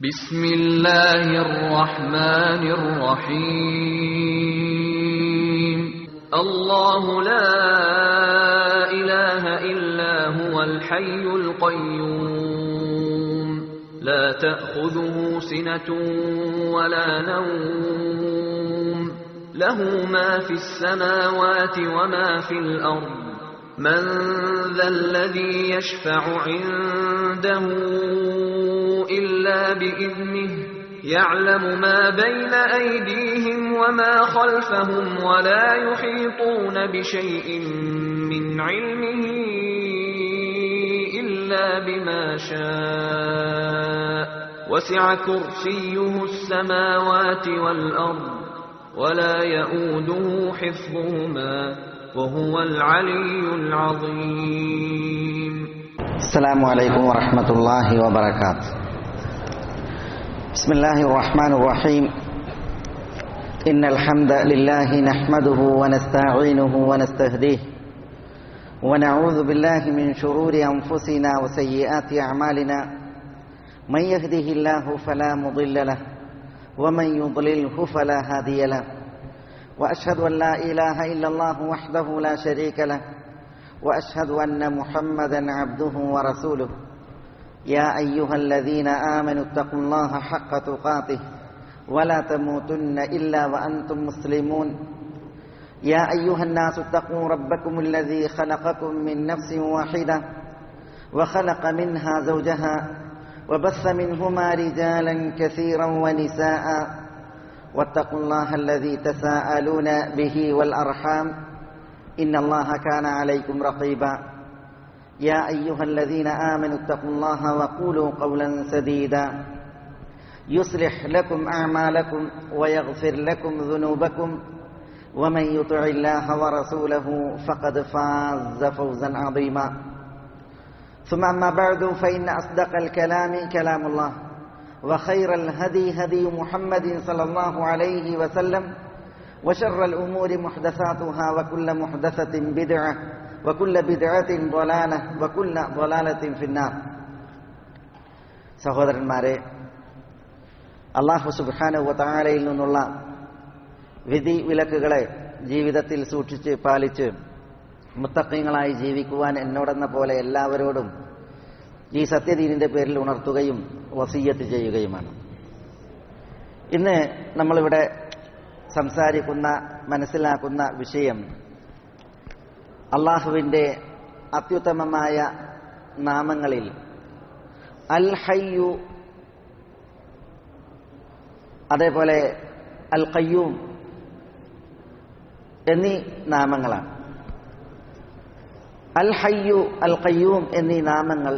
بسم الله الرحمن الرحيم الله لا إله إلا هو الحي القيوم لا تأخذه سنة ولا نوم له ما في السماوات وما في الأرض من ذا الذي يشفع عنده إلا بإذنه يعلم ما بين أيديهم وما خلفهم ولا يحيطون بشيء من علمه إلا بما شاء وسع كرسيه السماوات والأرض ولا يؤوده حفظهما وهو العلي العظيم السلام عليكم ورحمة الله وبركاته بسم الله الرحمن الرحيم إن الحمد لله نحمده ونستعينه ونستهديه ونعوذ بالله من شرور أنفسنا وسيئات أعمالنا من يهده الله فلا مضل له ومن يضلله فلا هادي له وأشهد أن لا إله إلا الله وحده لا شريك له واشهد ان محمدا عبده ورسوله يا ايها الذين امنوا اتقوا الله حق تقاته ولا تموتن الا وانتم مسلمون يا ايها الناس اتقوا ربكم الذي خلقكم من نفس واحده وخلق منها زوجها وبث منهما رجالا كثيرا ونساء واتقوا الله الذي تساءلون به والارحام إن الله كان عليكم رقيبا يا أيها الذين آمنوا اتقوا الله وقولوا قولا سديدا يصلح لكم أعمالكم ويغفر لكم ذنوبكم ومن يطع الله ورسوله فقد فاز فوزا عظيما ثم أما بعد فإن أصدق الكلام كلام الله وخير الهدي هدي محمد صلى الله عليه وسلم وشر الأمور محدثاتها وكل محدثة بدعة وكل بدعة ضلالة وكل ضلالة في النار സഹോദരന്മാരെ അള്ളാഹു സുബാനുവ താഴയിൽ നിന്നുള്ള വിധി വിലക്കുകളെ ജീവിതത്തിൽ സൂക്ഷിച്ച് പാലിച്ച് മുത്തക്കങ്ങളായി ജീവിക്കുവാൻ എന്നോടെന്ന പോലെ എല്ലാവരോടും ഈ സത്യദീനിന്റെ പേരിൽ ഉണർത്തുകയും വസീയത്ത് ചെയ്യുകയുമാണ് ഇന്ന് നമ്മളിവിടെ സംസാരിക്കുന്ന മനസ്സിലാക്കുന്ന വിഷയം അള്ളാഹുവിൻ്റെ അത്യുത്തമമായ നാമങ്ങളിൽ അൽ ഹയ്യു അതേപോലെ അൽ ഖയ്യൂം എന്നീ നാമങ്ങളാണ് അൽ ഹയ്യു അൽ ഖയ്യൂം എന്നീ നാമങ്ങൾ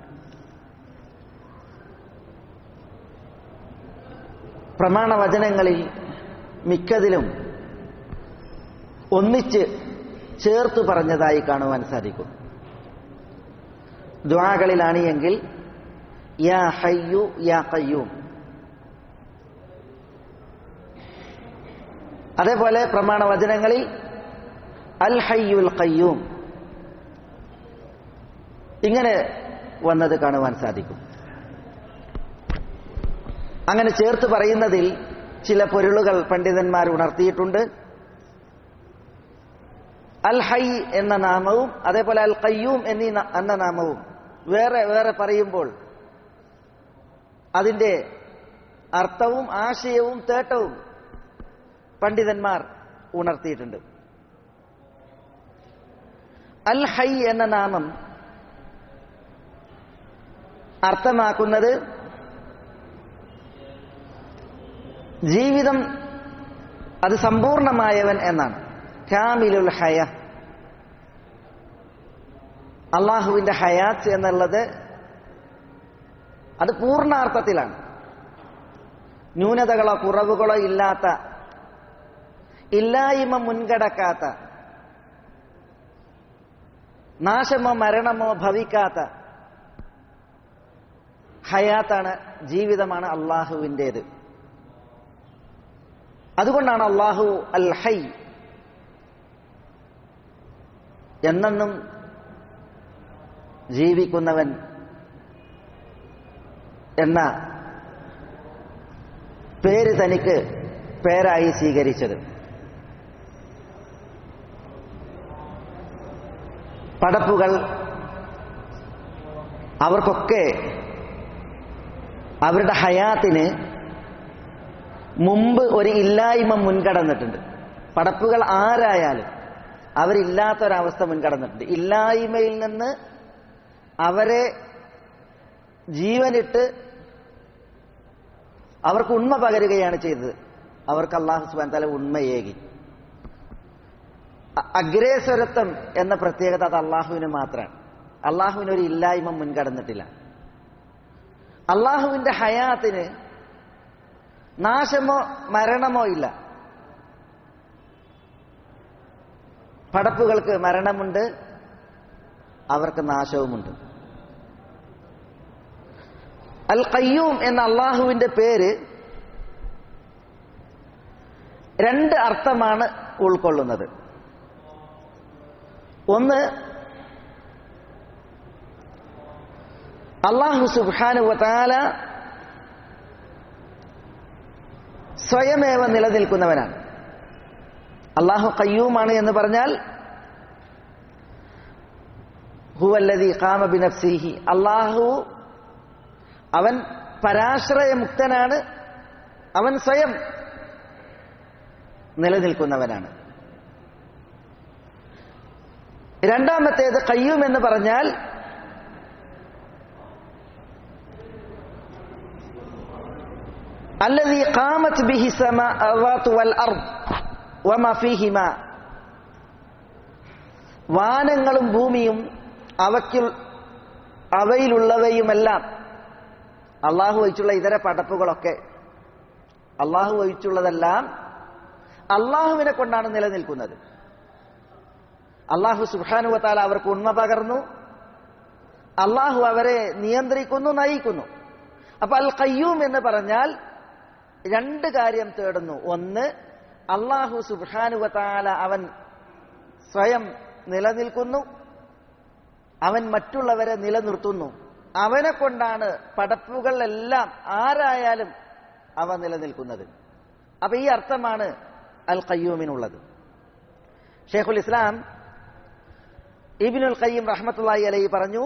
പ്രമാണവചനങ്ങളിൽ മിക്കതിലും ഒന്നിച്ച് ചേർത്ത് പറഞ്ഞതായി കാണുവാൻ സാധിക്കും ദ്വാകളിലാണ് എങ്കിൽ യാ ഹയ്യു യാ കയ്യൂം അതേപോലെ പ്രമാണവചനങ്ങളിൽ അൽ ഹയ്യുൽ കയ്യൂം ഇങ്ങനെ വന്നത് കാണുവാൻ സാധിക്കും അങ്ങനെ ചേർത്ത് പറയുന്നതിൽ ചില പൊരുളുകൾ പണ്ഡിതന്മാർ ഉണർത്തിയിട്ടുണ്ട് അൽ ഹൈ എന്ന നാമവും അതേപോലെ അൽ കയ്യൂം എന്നീ എന്ന നാമവും വേറെ വേറെ പറയുമ്പോൾ അതിന്റെ അർത്ഥവും ആശയവും തേട്ടവും പണ്ഡിതന്മാർ ഉണർത്തിയിട്ടുണ്ട് അൽ ഹൈ എന്ന നാമം അർത്ഥമാക്കുന്നത് ജീവിതം അത് സമ്പൂർണമായവൻ എന്നാണ് കാമിലുൽ ഹയ അള്ളാഹുവിന്റെ ഹയാത്ത് എന്നുള്ളത് അത് പൂർണ്ണാർത്ഥത്തിലാണ് ന്യൂനതകളോ കുറവുകളോ ഇല്ലാത്ത ഇല്ലായ്മ മുൻകടക്കാത്ത നാശമോ മരണമോ ഭവിക്കാത്ത ഹയാത്താണ് ജീവിതമാണ് അള്ളാഹുവിൻ്റേത് അതുകൊണ്ടാണ് അള്ളാഹു അൽ ഹൈ എന്നെന്നും ജീവിക്കുന്നവൻ എന്ന പേര് തനിക്ക് പേരായി സ്വീകരിച്ചത് പടപ്പുകൾ അവർക്കൊക്കെ അവരുടെ ഹയാത്തിന് മുമ്പ് ഒരു ഇല്ലായ്മ മുൻകടന്നിട്ടുണ്ട് പടപ്പുകൾ ആരായാലും അവരില്ലാത്തൊരവസ്ഥ മുൻകടന്നിട്ടുണ്ട് ഇല്ലായ്മയിൽ നിന്ന് അവരെ ജീവനിട്ട് അവർക്ക് ഉണ്മ പകരുകയാണ് ചെയ്തത് അവർക്ക് അള്ളാഹു സുബാൻ തല ഉണ്മയേകി അ- അഗ്രേസ്വരത്വം എന്ന പ്രത്യേകത അത് അള്ളാഹുവിന് മാത്രമാണ് അള്ളാഹുവിന് ഒരു ഇല്ലായ്മ മുൻകടന്നിട്ടില്ല അള്ളാഹുവിന്റെ ഹയാത്തിന് നാശമോ മരണമോ ഇല്ല പടപ്പുകൾക്ക് മരണമുണ്ട് അവർക്ക് നാശവുമുണ്ട് അൽ ഖയ്യൂം എന്ന അള്ളാഹുവിന്റെ പേര് രണ്ട് അർത്ഥമാണ് ഉൾക്കൊള്ളുന്നത് ഒന്ന് അള്ളാഹു സുബാനുവതാല സ്വയമേവ നിലനിൽക്കുന്നവനാണ് അള്ളാഹു കയ്യൂമാണ് എന്ന് പറഞ്ഞാൽ ഹുവല്ലതി കാമബിനഫ്സിഹി അള്ളാഹു അവൻ പരാശ്രയമുക്തനാണ് അവൻ സ്വയം നിലനിൽക്കുന്നവനാണ് രണ്ടാമത്തേത് കയ്യൂം എന്ന് പറഞ്ഞാൽ الذي قامت به السماوات والأرض وما فيهما വാനങ്ങളും ഭൂമിയും അവയ്ക്ക് അവയിലുള്ളവയുമെല്ലാം അള്ളാഹു ഒഴിച്ചുള്ള ഇതര പടപ്പുകളൊക്കെ അള്ളാഹു ഒഴിച്ചുള്ളതെല്ലാം അള്ളാഹുവിനെ കൊണ്ടാണ് നിലനിൽക്കുന്നത് അള്ളാഹു സുഹാനുവത്താൽ അവർക്ക് ഉണ്മ പകർന്നു അള്ളാഹു അവരെ നിയന്ത്രിക്കുന്നു നയിക്കുന്നു അപ്പൊ അൽ ഖയ്യൂം എന്ന് പറഞ്ഞാൽ രണ്ട് കാര്യം തേടുന്നു ഒന്ന് അള്ളാഹു സുബാനുവത്താല അവൻ സ്വയം നിലനിൽക്കുന്നു അവൻ മറ്റുള്ളവരെ നിലനിർത്തുന്നു അവനെ കൊണ്ടാണ് പടപ്പുകളെല്ലാം ആരായാലും അവ നിലനിൽക്കുന്നത് അപ്പൊ ഈ അർത്ഥമാണ് അൽ ഖയ്യൂമിനുള്ളത് ഷെയ്ഖുൽ ഇസ്ലാം ഇബിനുൽ ഖയ്യം റഹ്മത്തുള്ളാഹി അലൈഹി പറഞ്ഞു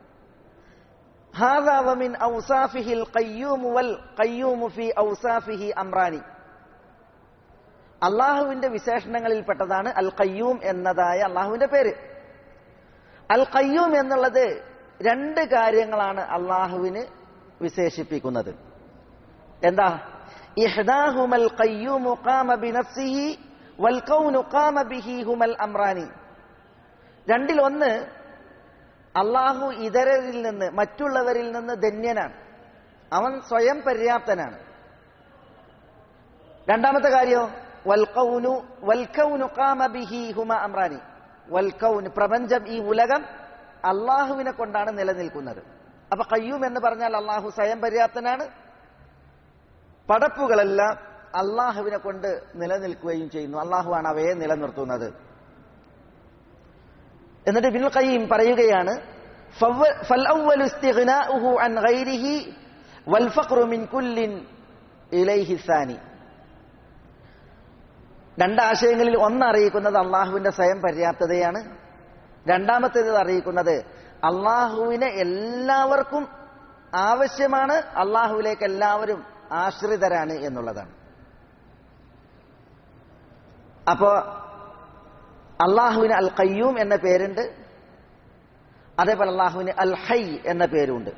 هذا ومن أوصافه القيوم والقيوم في أوصافه أمران അള്ളാഹുവിന്റെ വിശേഷണങ്ങളിൽപ്പെട്ടതാണ് അൽ ഖയ്യൂം എന്നതായ അള്ളാഹുവിന്റെ പേര് അൽ ഖയ്യൂം എന്നുള്ളത് രണ്ട് കാര്യങ്ങളാണ് അള്ളാഹുവിന് വിശേഷിപ്പിക്കുന്നത് എന്താ ഇഹ്ദാഹുമൽ ഖയ്യൂമു ഖാമ ബിനഫ്സിഹി വൽ കൗനു ഖാമ ബിഹി ഹുമൽ അംറാനി രണ്ടിൽ ഒന്ന് അള്ളാഹു ഇതരരിൽ നിന്ന് മറ്റുള്ളവരിൽ നിന്ന് ധന്യനാണ് അവൻ സ്വയം പര്യാപ്തനാണ് രണ്ടാമത്തെ കാര്യം വൽക്കൗനു വൽക്കൗനു ഖാമ ബിഹി ഹുമ അമ്രാനി വൽക്കൗന് പ്രപഞ്ചം ഈ ഉലകം അള്ളാഹുവിനെ കൊണ്ടാണ് നിലനിൽക്കുന്നത് അപ്പൊ കയ്യൂം എന്ന് പറഞ്ഞാൽ അള്ളാഹു സ്വയം പര്യാപ്തനാണ് പടപ്പുകളെല്ലാം അള്ളാഹുവിനെ കൊണ്ട് നിലനിൽക്കുകയും ചെയ്യുന്നു അള്ളാഹുവാണ് അവയെ നിലനിർത്തുന്നത് എന്നിട്ട് ബിൻ ഖയ്യിം പറയുകയാണ് فالأول استغناؤه عن غيره والفقر من كل إليه الثاني രണ്ടാശയങ്ങളിൽ ഒന്ന് അറിയിക്കുന്നത് അള്ളാഹുവിന്റെ സ്വയം പര്യാപ്തതയാണ് രണ്ടാമത്തേത് അറിയിക്കുന്നത് അള്ളാഹുവിനെ എല്ലാവർക്കും ആവശ്യമാണ് അള്ളാഹുവിലേക്ക് എല്ലാവരും ആശ്രിതരാണ് എന്നുള്ളതാണ് അപ്പോ അള്ളാഹുവിന് അൽ ഖയ്യൂം എന്ന പേരുണ്ട് അതേപോലെ അള്ളാഹുവിന് അൽ ഹൈ എന്ന പേരുണ്ട്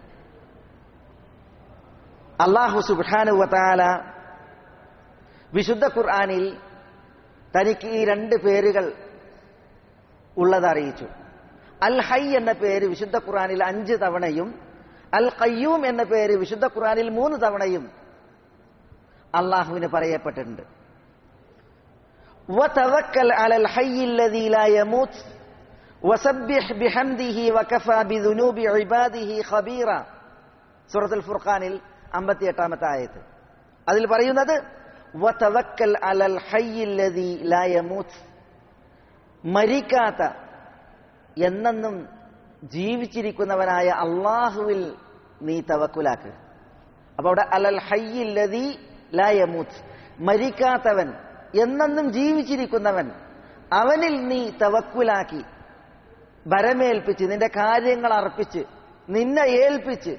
അള്ളാഹു സുബാനുവത്താല വിശുദ്ധ ഖുർആാനിൽ തനിക്ക് ഈ രണ്ട് പേരുകൾ ഉള്ളത് അറിയിച്ചു അൽ ഹൈ എന്ന പേര് വിശുദ്ധ ഖുർആാനിൽ അഞ്ച് തവണയും അൽ ഖയ്യൂം എന്ന പേര് വിശുദ്ധ ഖുർആാനിൽ മൂന്ന് തവണയും അള്ളാഹുവിന് പറയപ്പെട്ടിട്ടുണ്ട് وتوكل على الحي الذي لا يموت وسبح بحمده وكفى بذنوب عباده خبيرا സൂറത്തുൽ ഫുർഖാനിൽ അമ്പത്തി എട്ടാമത്തെ ആയത്ത് അതിൽ പറയുന്നത് വതവക്കൽ അലൽ ഹയ്യില്ലദീ ലാ യമൂത്ത് മരിക്കാത്ത എന്നെന്നും ജീവിച്ചിരിക്കുന്നവനായ അള്ളാഹുവിൽ നീ തവക്കുലാക്ക് അപ്പൊ അവിടെ അലൽ ഹയ്യില്ലദീ ലായമൂത്ത് മരിക്കാത്തവൻ എന്നെന്നും ജീവിച്ചിരിക്കുന്നവൻ അവനിൽ നീ തവക്കുലാക്കി ഭരമേൽപ്പിച്ച് നിന്റെ കാര്യങ്ങൾ അർപ്പിച്ച് നിന്നെ ഏൽപ്പിച്ച്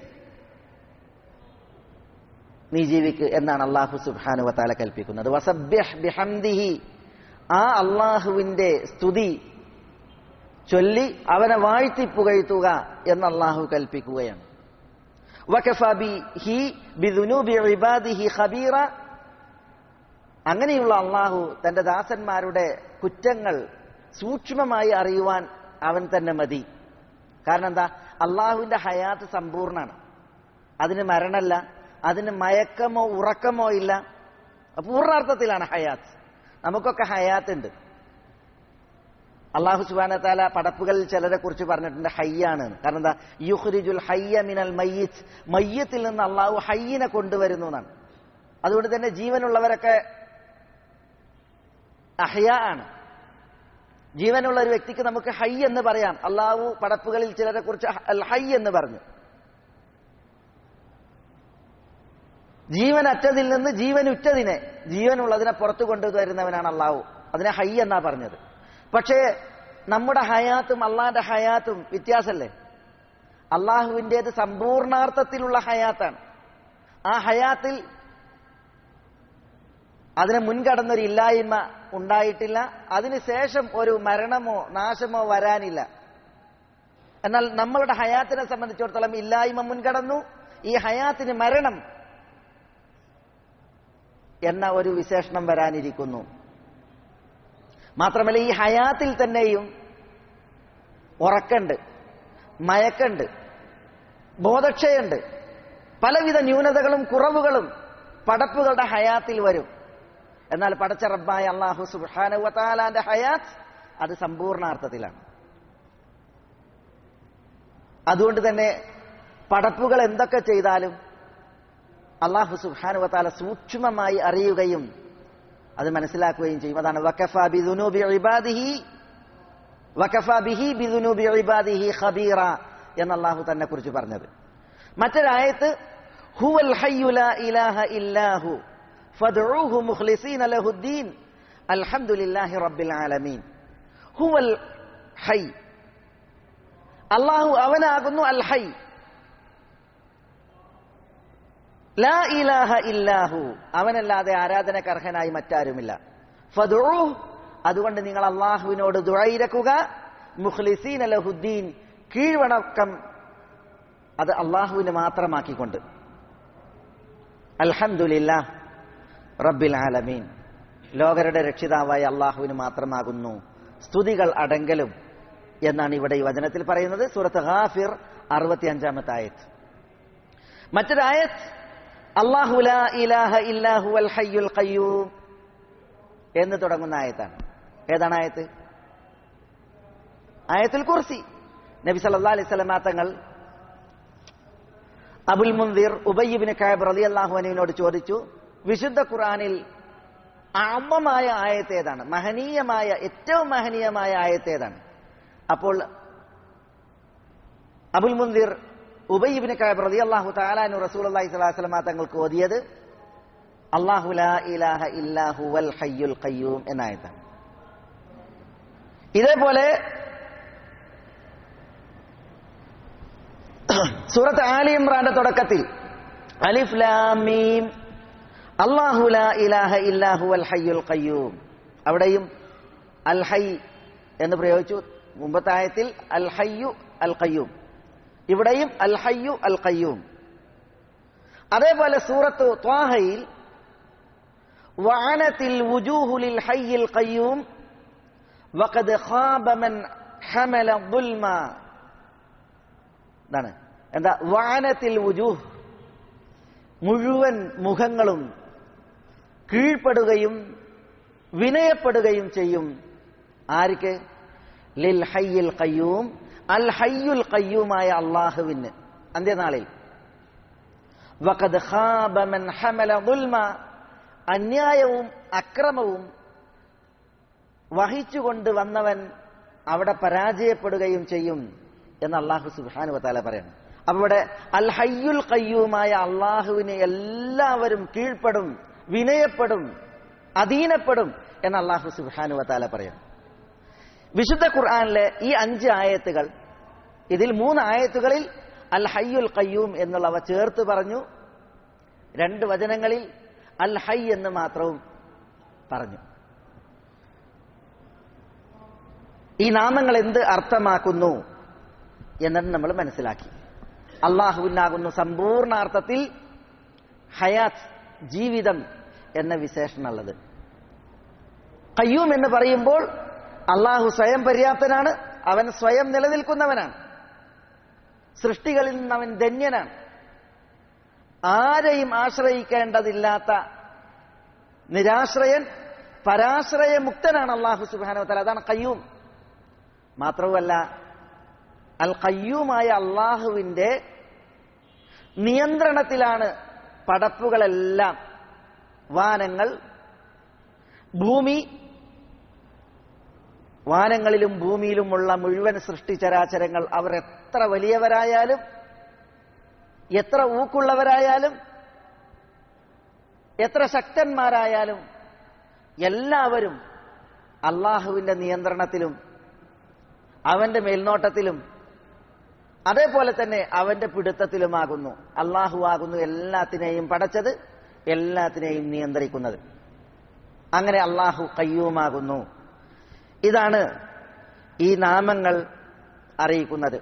നീ ജീവിക്ക് എന്നാണ് അള്ളാഹു സുബ്ഹാനു വതാല കൽപ്പിക്കുന്നത് വസബ്യഹ് ബിഹംദിഹി ആ അള്ളാഹുവിന്റെ സ്തുതി ചൊല്ലി അവനെ വാഴ്ത്തിപ്പുകഴ്ത്തുക എന്ന് അള്ളാഹു കൽപ്പിക്കുകയാണ് വകഫ ബിഹി ബിദുനൂബി ഇബാദിഹി ഖബീറ അങ്ങനെയുള്ള അള്ളാഹു തന്റെ ദാസന്മാരുടെ കുറ്റങ്ങൾ സൂക്ഷ്മമായി അറിയുവാൻ അവൻ തന്നെ മതി കാരണം എന്താ അള്ളാഹുവിന്റെ ഹയാത്ത് സമ്പൂർണ്ണാണ് അതിന് മരണമല്ല അതിന് മയക്കമോ ഉറക്കമോ ഇല്ല പൂർണ്ണാർത്ഥത്തിലാണ് ഹയാത്ത് നമുക്കൊക്കെ ഹയാത്ത് ഉണ്ട് അള്ളാഹു സുബാന താല പടപ്പുകളിൽ ചിലരെ കുറിച്ച് പറഞ്ഞിട്ടുണ്ട് ഹയ്യാണ് എന്ന്. കാരണം എന്താ യുഹ്രിജുൽ ഹയ്യ മിനൽ മയ്യത്ത് മയ്യത്തിൽ നിന്ന് അള്ളാഹു ഹയ്യിനെ കൊണ്ടുവരുന്നു എന്നാണ് അതുകൊണ്ട് തന്നെ ജീവനുള്ളവരൊക്കെ അഹ്യ ആണ് ജീവനുള്ള ഒരു വ്യക്തിക്ക് നമുക്ക് ഹൈ എന്ന് പറയാം അള്ളാഹു പടപ്പുകളിൽ ചിലരെ കുറിച്ച് അൽ ഹൈ എന്ന് പറഞ്ഞു ജീവനറ്റതിൽ നിന്ന് ജീവനുറ്റതിനെ ജീവനുള്ളതിനെ പുറത്തു കൊണ്ടുവരുന്നവനാണ് അള്ളാഹു അതിനെ ഹൈ എന്നാ പറഞ്ഞത് പക്ഷേ നമ്മുടെ ഹയാത്തും അള്ളാന്റെ ഹയാത്തും വ്യത്യാസമല്ലേ അള്ളാഹുവിൻ്റെത് സമ്പൂർണാർത്ഥത്തിലുള്ള ഹയാത്താണ് ആ ഹയാത്തിൽ അതിന് മുൻകടന്നൊരു ഇല്ലായ്മ ഉണ്ടായിട്ടില്ല അതിനുശേഷം ഒരു മരണമോ നാശമോ വരാനില്ല എന്നാൽ നമ്മളുടെ ഹയാത്തിനെ സംബന്ധിച്ചിടത്തോളം ഇല്ലായ്മ മുൻകടന്നു ഈ ഹയാത്തിന് മരണം എന്ന ഒരു വിശേഷണം വരാനിരിക്കുന്നു മാത്രമല്ല ഈ ഹയാത്തിൽ തന്നെയും ഉറക്കണ്ട് മയക്കണ്ട് ബോധക്ഷയുണ്ട് പലവിധ ന്യൂനതകളും കുറവുകളും പടപ്പുകളുടെ ഹയാത്തിൽ വരും എന്നാൽ പടച്ച റബ്ബായ അള്ളാഹു സുബാനുവത്താലാന്റെ ഹയാത്ത് അത് സമ്പൂർണാർത്ഥത്തിലാണ് അതുകൊണ്ട് തന്നെ പടപ്പുകൾ എന്തൊക്കെ ചെയ്താലും അള്ളാഹു സുബാനുവത്താല സൂക്ഷ്മമായി അറിയുകയും അത് മനസ്സിലാക്കുകയും ചെയ്യും അതാണ് വക്കഫ ബിദുനൂബി ഇബാദിഹി വക്കഫ ബിഹി ബിദുനൂബി ഇബാദിഹി ഖബീറ എന്ന് അള്ളാഹു തന്നെ കുറിച്ച് പറഞ്ഞത് മറ്റൊരായത്ത് ഹുവൽ ഹയ്യു ലാ ഇലാഹ ഇല്ലാഹു ഫദ്ഉഹു മുഖ്ലിസീന ലഹുദ്ദീൻ അൽഹംദുലില്ലാഹി റബ്ബിൽ ആലമീൻ ഹുവൽ ഹൈ അള്ളാഹു അവനാകുന്നു അൽ ഹൈ ലാ ഇലാഹ ഇല്ലാഹു അവനല്ലാതെ ആരാധനക്ക് അർഹനായി മറ്റാരുമില്ല ഫദ്ഉഹു അതുകൊണ്ട് നിങ്ങൾ അള്ളാഹുവിനോട് ദുഴയിരക്കുക മുഖ്ലിസീൻ ലഹുദ്ദീൻ കീഴ്വണക്കം അത് അള്ളാഹുവിന് മാത്രമാക്കിക്കൊണ്ട് അൽഹംദുലില്ലാ റബ്ബിൽ ആലമീൻ ലോകരുടെ രക്ഷിതാവായ അള്ളാഹുവിന് മാത്രമാകുന്നു സ്തുതികൾ അടങ്കലും എന്നാണ് ഇവിടെ ഈ വചനത്തിൽ പറയുന്നത് സൂറത്ത് ഹാഫിർ അറുപത്തിയഞ്ചാമത്തെ ആയത്ത് മറ്റൊരായത്ത് അള്ളാഹു ലാ ഇലാഹ ഇല്ലാഹു അൽ ഹയ്യുൽ ഖയ്യൂം എന്ന് തുടങ്ങുന്ന ആയത്താണ് ഏതാണ് ആയത്ത് ആയത്തുൽ കുർസി നബി സല്ലല്ലാഹു അലൈഹി വസല്ലമ തങ്ങൾ അബുൽ മുൻദിർ ഉബയ്യബിന് കായബ് റലി അള്ളാഹു അനുവിനോട് ചോദിച്ചു വിശുദ്ധ ഖുറാനിൽ അമ്മമായ ആയത്തേതാണ് മഹനീയമായ ഏറ്റവും മഹനീയമായ ആയത്തേതാണ് അപ്പോൾ അബുൽ മുൻദിർ ഉബയ്യബിന് കായബ് റലി അള്ളാഹു താലാനു റസൂൽ അള്ളാഹി സ്വലാസ്ലമ തങ്ങൾക്ക് ഓതിയത് അള്ളാഹു ലാ ഇലാഹ ഇല്ലാഹു വൽ ഹയ്യുൽ ഖയ്യൂം എന്നായതാണ് ഇതേപോലെ സൂറത്ത് ആലി ഇമ്രാന്റെ തുടക്കത്തിൽ അലിഫ് ലാമീം അള്ളാഹു ലാ ഇലാഹ ഇല്ലാഹു അൽ ഹയ്യുൽ ഖയ്യൂം അവിടെയും അൽ ഹൈ എന്ന് പ്രയോഗിച്ചു മുമ്പത്തെ ആയത്തിൽ അൽ ഹയ്യു അൽ ഖയ്യൂം ഇവിടെയും അൽ ഹയ്യു അൽ ഖയ്യൂം അതേപോലെ സൂറത്ത് ത്വാഹയിൽ വഅനത്തിൽ വുജൂഹുലിൽ ഹയ്യിൽ ഖയ്യൂം വഖദ് ഖാബ മൻ ഹമല ദുൽമ എന്താണ് എന്താ വാനത്തിൽ വുജൂഹ് മുഴുവൻ മുഖങ്ങളും കീഴ്പ്പെടുകയും വിനയപ്പെടുകയും ചെയ്യും ആർക്ക് ലിൽ ഹയ്യിൽ കയ്യൂം അൽ ഹയ്യുൽ കയ്യൂമായ അള്ളാഹുവിന് അന്ത്യനാളിൽ വഖദ് ഖാബ മൻ ഹമല ദുൽമ അന്യായവും അക്രമവും വഹിച്ചുകൊണ്ട് വന്നവൻ അവിടെ പരാജയപ്പെടുകയും ചെയ്യും എന്ന് അള്ളാഹു സുബാനു വത്താല പറയണം അപ്പൊ ഇവിടെ അൽ ഹയ്യുൽ കയ്യൂമായ അള്ളാഹുവിന് എല്ലാവരും കീഴ്പ്പെടും വിനയപ്പെടും അധീനപ്പെടും എന്ന് അള്ളാഹു സുബാനു വത്താല പറയും വിശുദ്ധ ഖുർആാനിലെ ഈ അഞ്ച് ആയത്തുകൾ ഇതിൽ മൂന്ന് ആയത്തുകളിൽ അൽ ഹയ്യുൽ ഖയ്യൂം എന്നുള്ളവ ചേർത്ത് പറഞ്ഞു രണ്ട് വചനങ്ങളിൽ അൽ ഹൈ എന്ന് മാത്രവും പറഞ്ഞു ഈ നാമങ്ങൾ എന്ത് അർത്ഥമാക്കുന്നു എന്നത് നമ്മൾ മനസ്സിലാക്കി അള്ളാഹുവിനാകുന്നു സമ്പൂർണ്ണാർത്ഥത്തിൽ ഹയാത്ത് ജീവിതം എന്ന വിശേഷണമുള്ളത് കയ്യൂം എന്ന് പറയുമ്പോൾ അള്ളാഹു സ്വയം പര്യാപ്തനാണ് അവൻ സ്വയം നിലനിൽക്കുന്നവനാണ് സൃഷ്ടികളിൽ നിന്ന് അവൻ ധന്യനാണ് ആരെയും ആശ്രയിക്കേണ്ടതില്ലാത്ത നിരാശ്രയൻ പരാശ്രയമുക്തനാണ് അള്ളാഹു സുബാനോ തല അതാണ് കയ്യൂം മാത്രവുമല്ല അൽ കയ്യൂമായ അള്ളാഹുവിന്റെ നിയന്ത്രണത്തിലാണ് പടപ്പുകളെല്ലാം വാനങ്ങൾ ഭൂമി വാനങ്ങളിലും ഭൂമിയിലുമുള്ള മുഴുവൻ സൃഷ്ടിചരാചരങ്ങൾ അവർ എത്ര വലിയവരായാലും എത്ര ഊക്കുള്ളവരായാലും എത്ര ശക്തന്മാരായാലും എല്ലാവരും അള്ളാഹുവിന്റെ നിയന്ത്രണത്തിലും അവന്റെ മേൽനോട്ടത്തിലും അതേപോലെ തന്നെ അവന്റെ പിടുത്തത്തിലുമാകുന്നു അള്ളാഹു ആകുന്നു എല്ലാത്തിനെയും പടച്ചത് എല്ലാത്തിനെയും നിയന്ത്രിക്കുന്നത് അങ്ങനെ അള്ളാഹു കയ്യൂമാകുന്നു ഇതാണ് ഈ നാമങ്ങൾ അറിയിക്കുന്നത്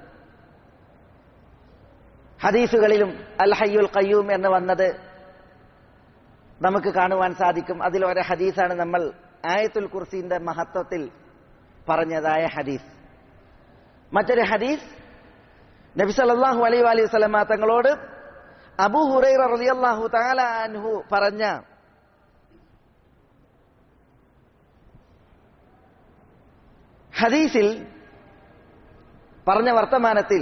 ഹദീസുകളിലും അൽ ഹയ്യുൽ കയ്യൂം എന്ന് വന്നത് നമുക്ക് കാണുവാൻ സാധിക്കും അതിലൊരു ഹദീസാണ് നമ്മൾ ആയത്തുൽ കുർസിന്റെ മഹത്വത്തിൽ പറഞ്ഞതായ ഹദീസ് മറ്റൊരു ഹദീസ് നബി സല്ലല്ലാഹു അലൈഹി വലൈഹി വസല്ലമ തങ്ങളോട് അബൂ ഹുറൈറ റളിയല്ലാഹു തആല അൻഹു പറഞ്ഞ ഹദീസിൽ പറഞ്ഞ വർത്തമാനത്തിൽ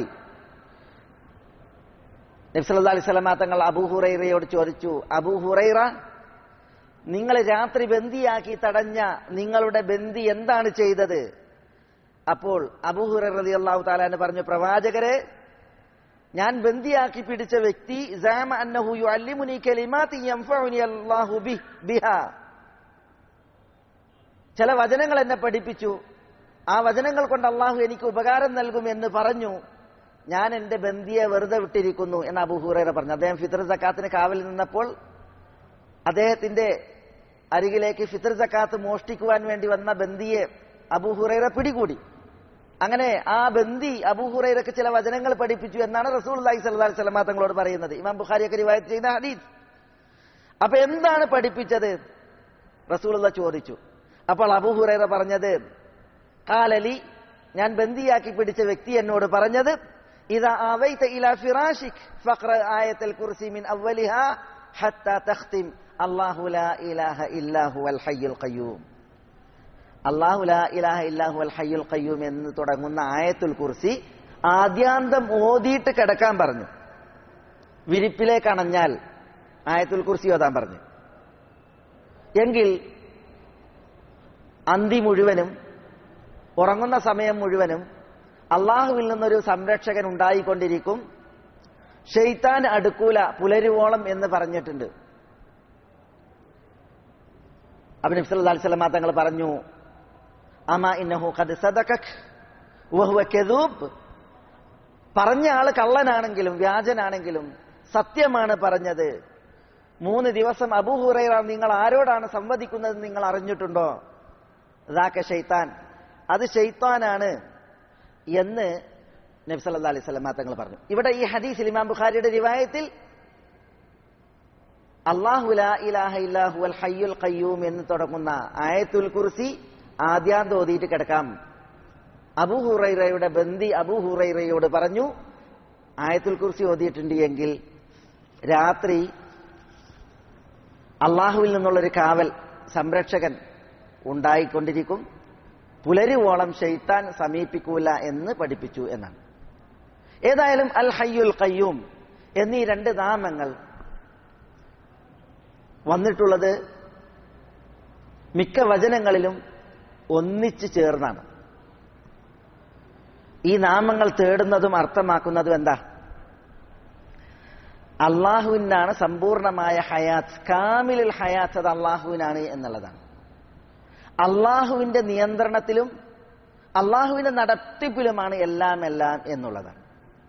നബി സല്ലല്ലാഹു അലൈഹി വസല്ലമ തങ്ങൾ അബൂ ഹുറൈറയോട് ചോദിച്ചു അബൂ ഹുറൈറ നിങ്ങൾ രാത്രി ബന്ദിയാക്കി തടഞ്ഞ നിങ്ങളുടെ ബന്ദി എന്താണ് ചെയ്തത് അപ്പോൾ അബൂഹുറ റതി അള്ളാഹു താലാന്ന് പറഞ്ഞു പ്രവാചകരെ ഞാൻ ബന്ദിയാക്കി പിടിച്ച വ്യക്തി സാമ അന്നഹു യുഅല്ലിമുനി കലിമാത്തി യൻഫഉനി അല്ലാഹു ബി ബിഹാ ചില വചനങ്ങൾ എന്നെ പഠിപ്പിച്ചു ആ വചനങ്ങൾ കൊണ്ട് അള്ളാഹു എനിക്ക് ഉപകാരം നൽകും എന്ന് പറഞ്ഞു ഞാൻ എന്റെ ബന്ദിയെ വെറുതെ വിട്ടിരിക്കുന്നു എന്ന് അബൂഹുറൈറ പറഞ്ഞു അദ്ദേഹം ഫിത്തർ സക്കാത്തിന് കാവലിൽ നിന്നപ്പോൾ അദ്ദേഹത്തിന്റെ അരികിലേക്ക് ഫിത്തർ സക്കാത്ത് മോഷ്ടിക്കുവാൻ വേണ്ടി വന്ന ബന്ദിയെ അബൂഹുറൈറ പിടികൂടി അങ്ങനെ ആ ബന്ദി അബൂഹുറൈറക്ക് ചില വചനങ്ങൾ പഠിപ്പിച്ചു എന്നാണ് റസൂൽ അലൈഹി സ്വലാ സ്വലമ തങ്ങളോട് പറയുന്നത് ഇമാം ബുഖാരിയൊക്കെ റിവായത്ത് ചെയ്യുന്ന ഹദീസ് അപ്പൊ എന്താണ് പഠിപ്പിച്ചത് റസൂലുള്ള ചോദിച്ചു അപ്പോൾ അബൂഹുറൈറ പറഞ്ഞത് കാലലി ഞാൻ ബന്ദിയാക്കി പിടിച്ച വ്യക്തി എന്നോട് പറഞ്ഞത് ഇതാ അവൈത ഇലാ ഫിറാഷിക് ഫഖ്റ ആയത്തുൽ കുർസി മിൻ അവലിഹാ ഹത്താ തഖ്തിം അല്ലാഹു ലാ ഇലാഹ ഇല്ലാ ഹുവൽ ഹയ്യുൽ ഖയ്യൂം അള്ളാഹു ലാ ഇലാഹ ഇല്ലാഹു അൽ ഹയ്യുൽ ഖയ്യൂം എന്ന് തുടങ്ങുന്ന ആയത്തുൽ കുർസി ആദ്യാന്തം ഓതിയിട്ട് കിടക്കാൻ പറഞ്ഞു വിരിപ്പിലേക്ക് അണഞ്ഞാൽ ആയത്തുൽ കുർസി ഓതാൻ പറഞ്ഞു എങ്കിൽ അന്തി മുഴുവനും ഉറങ്ങുന്ന സമയം മുഴുവനും അള്ളാഹുവിൽ നിന്നൊരു സംരക്ഷകൻ ഉണ്ടായിക്കൊണ്ടിരിക്കും ഷെയ്ത്താൻ അടുക്കൂല പുലരുവോളം എന്ന് പറഞ്ഞിട്ടുണ്ട് അബിൻ അലൈഹിസ്ലാം തങ്ങൾ പറഞ്ഞു അമ ഇന്നഹു ഖദ് സദഖക് വഹുവ കദൂബ് പറഞ്ഞ ആള് കള്ളനാണെങ്കിലും വ്യാജനാണെങ്കിലും സത്യമാണ് പറഞ്ഞത് മൂന്ന് ദിവസം അബൂഹുറൈറ നിങ്ങൾ ആരോടാണ് സംവദിക്കുന്നത് നിങ്ങൾ അറിഞ്ഞിട്ടുണ്ടോ ദാക്ക ഷെയ്ത്താൻ അത് ഷെയ്ത്താനാണ് എന്ന് നബി സല്ലല്ലാഹു അലൈഹി വസല്ലം തങ്ങൾ പറഞ്ഞു ഇവിടെ ഈ ഹദീസ് ഇമാം ബുഖാരിയുടെ റിവായത്തിൽ അള്ളാഹു ലാ ഇലാഹ ഇല്ലാഹു അൽ ഹയ്യുൽ ഖയ്യൂം എന്ന് തുടങ്ങുന്ന ആയത്തുൽ കുർസി ആദ്യാന്ത് ഓതിയിട്ട് കിടക്കാം അബൂഹുറൈറയുടെ ബന്ദി അബൂഹുറൈറയോട് പറഞ്ഞു ആയത്തുൽ കുർസി ഓതിയിട്ടുണ്ട് എങ്കിൽ രാത്രി അള്ളാഹുവിൽ നിന്നുള്ളൊരു കാവൽ സംരക്ഷകൻ ഉണ്ടായിക്കൊണ്ടിരിക്കും പുലരുവോളം ഷെയ്ത്താൻ സമീപിക്കൂല എന്ന് പഠിപ്പിച്ചു എന്നാണ് ഏതായാലും അൽ ഹയ്യുൽ ഖയ്യൂം എന്നീ രണ്ട് നാമങ്ങൾ വന്നിട്ടുള്ളത് മിക്ക വചനങ്ങളിലും ഒന്നിച്ചു ചേർന്നാണ് ഈ നാമങ്ങൾ തേടുന്നതും അർത്ഥമാക്കുന്നതും എന്താ അള്ളാഹുവിനാണ് സമ്പൂർണമായ ഹയാത്ത് കാമിലുൽ ഹയാത്ത് അത് അള്ളാഹുവിനാണ് എന്നുള്ളതാണ് അള്ളാഹുവിന്റെ നിയന്ത്രണത്തിലും അള്ളാഹുവിന്റെ നടത്തിപ്പിലുമാണ് എല്ലാം എല്ലാം എന്നുള്ളതാണ്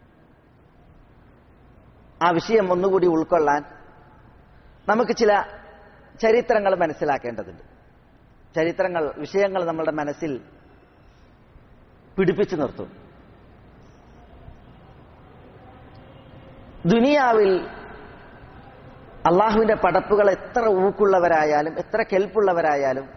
ആ വിഷയം ഒന്നുകൂടി ഉൾക്കൊള്ളാൻ നമുക്ക് ചില ചരിത്രങ്ങൾ മനസ്സിലാക്കേണ്ടതുണ്ട് ചരിത്രങ്ങൾ വിഷയങ്ങൾ നമ്മളുടെ മനസ്സിൽ പിടിപ്പിച്ചു നിർത്തും ദുനിയാവിൽ അള്ളാഹുവിന്റെ പടപ്പുകൾ എത്ര ഊക്കുള്ളവരായാലും എത്ര കെൽപ്പുള്ളവരായാലും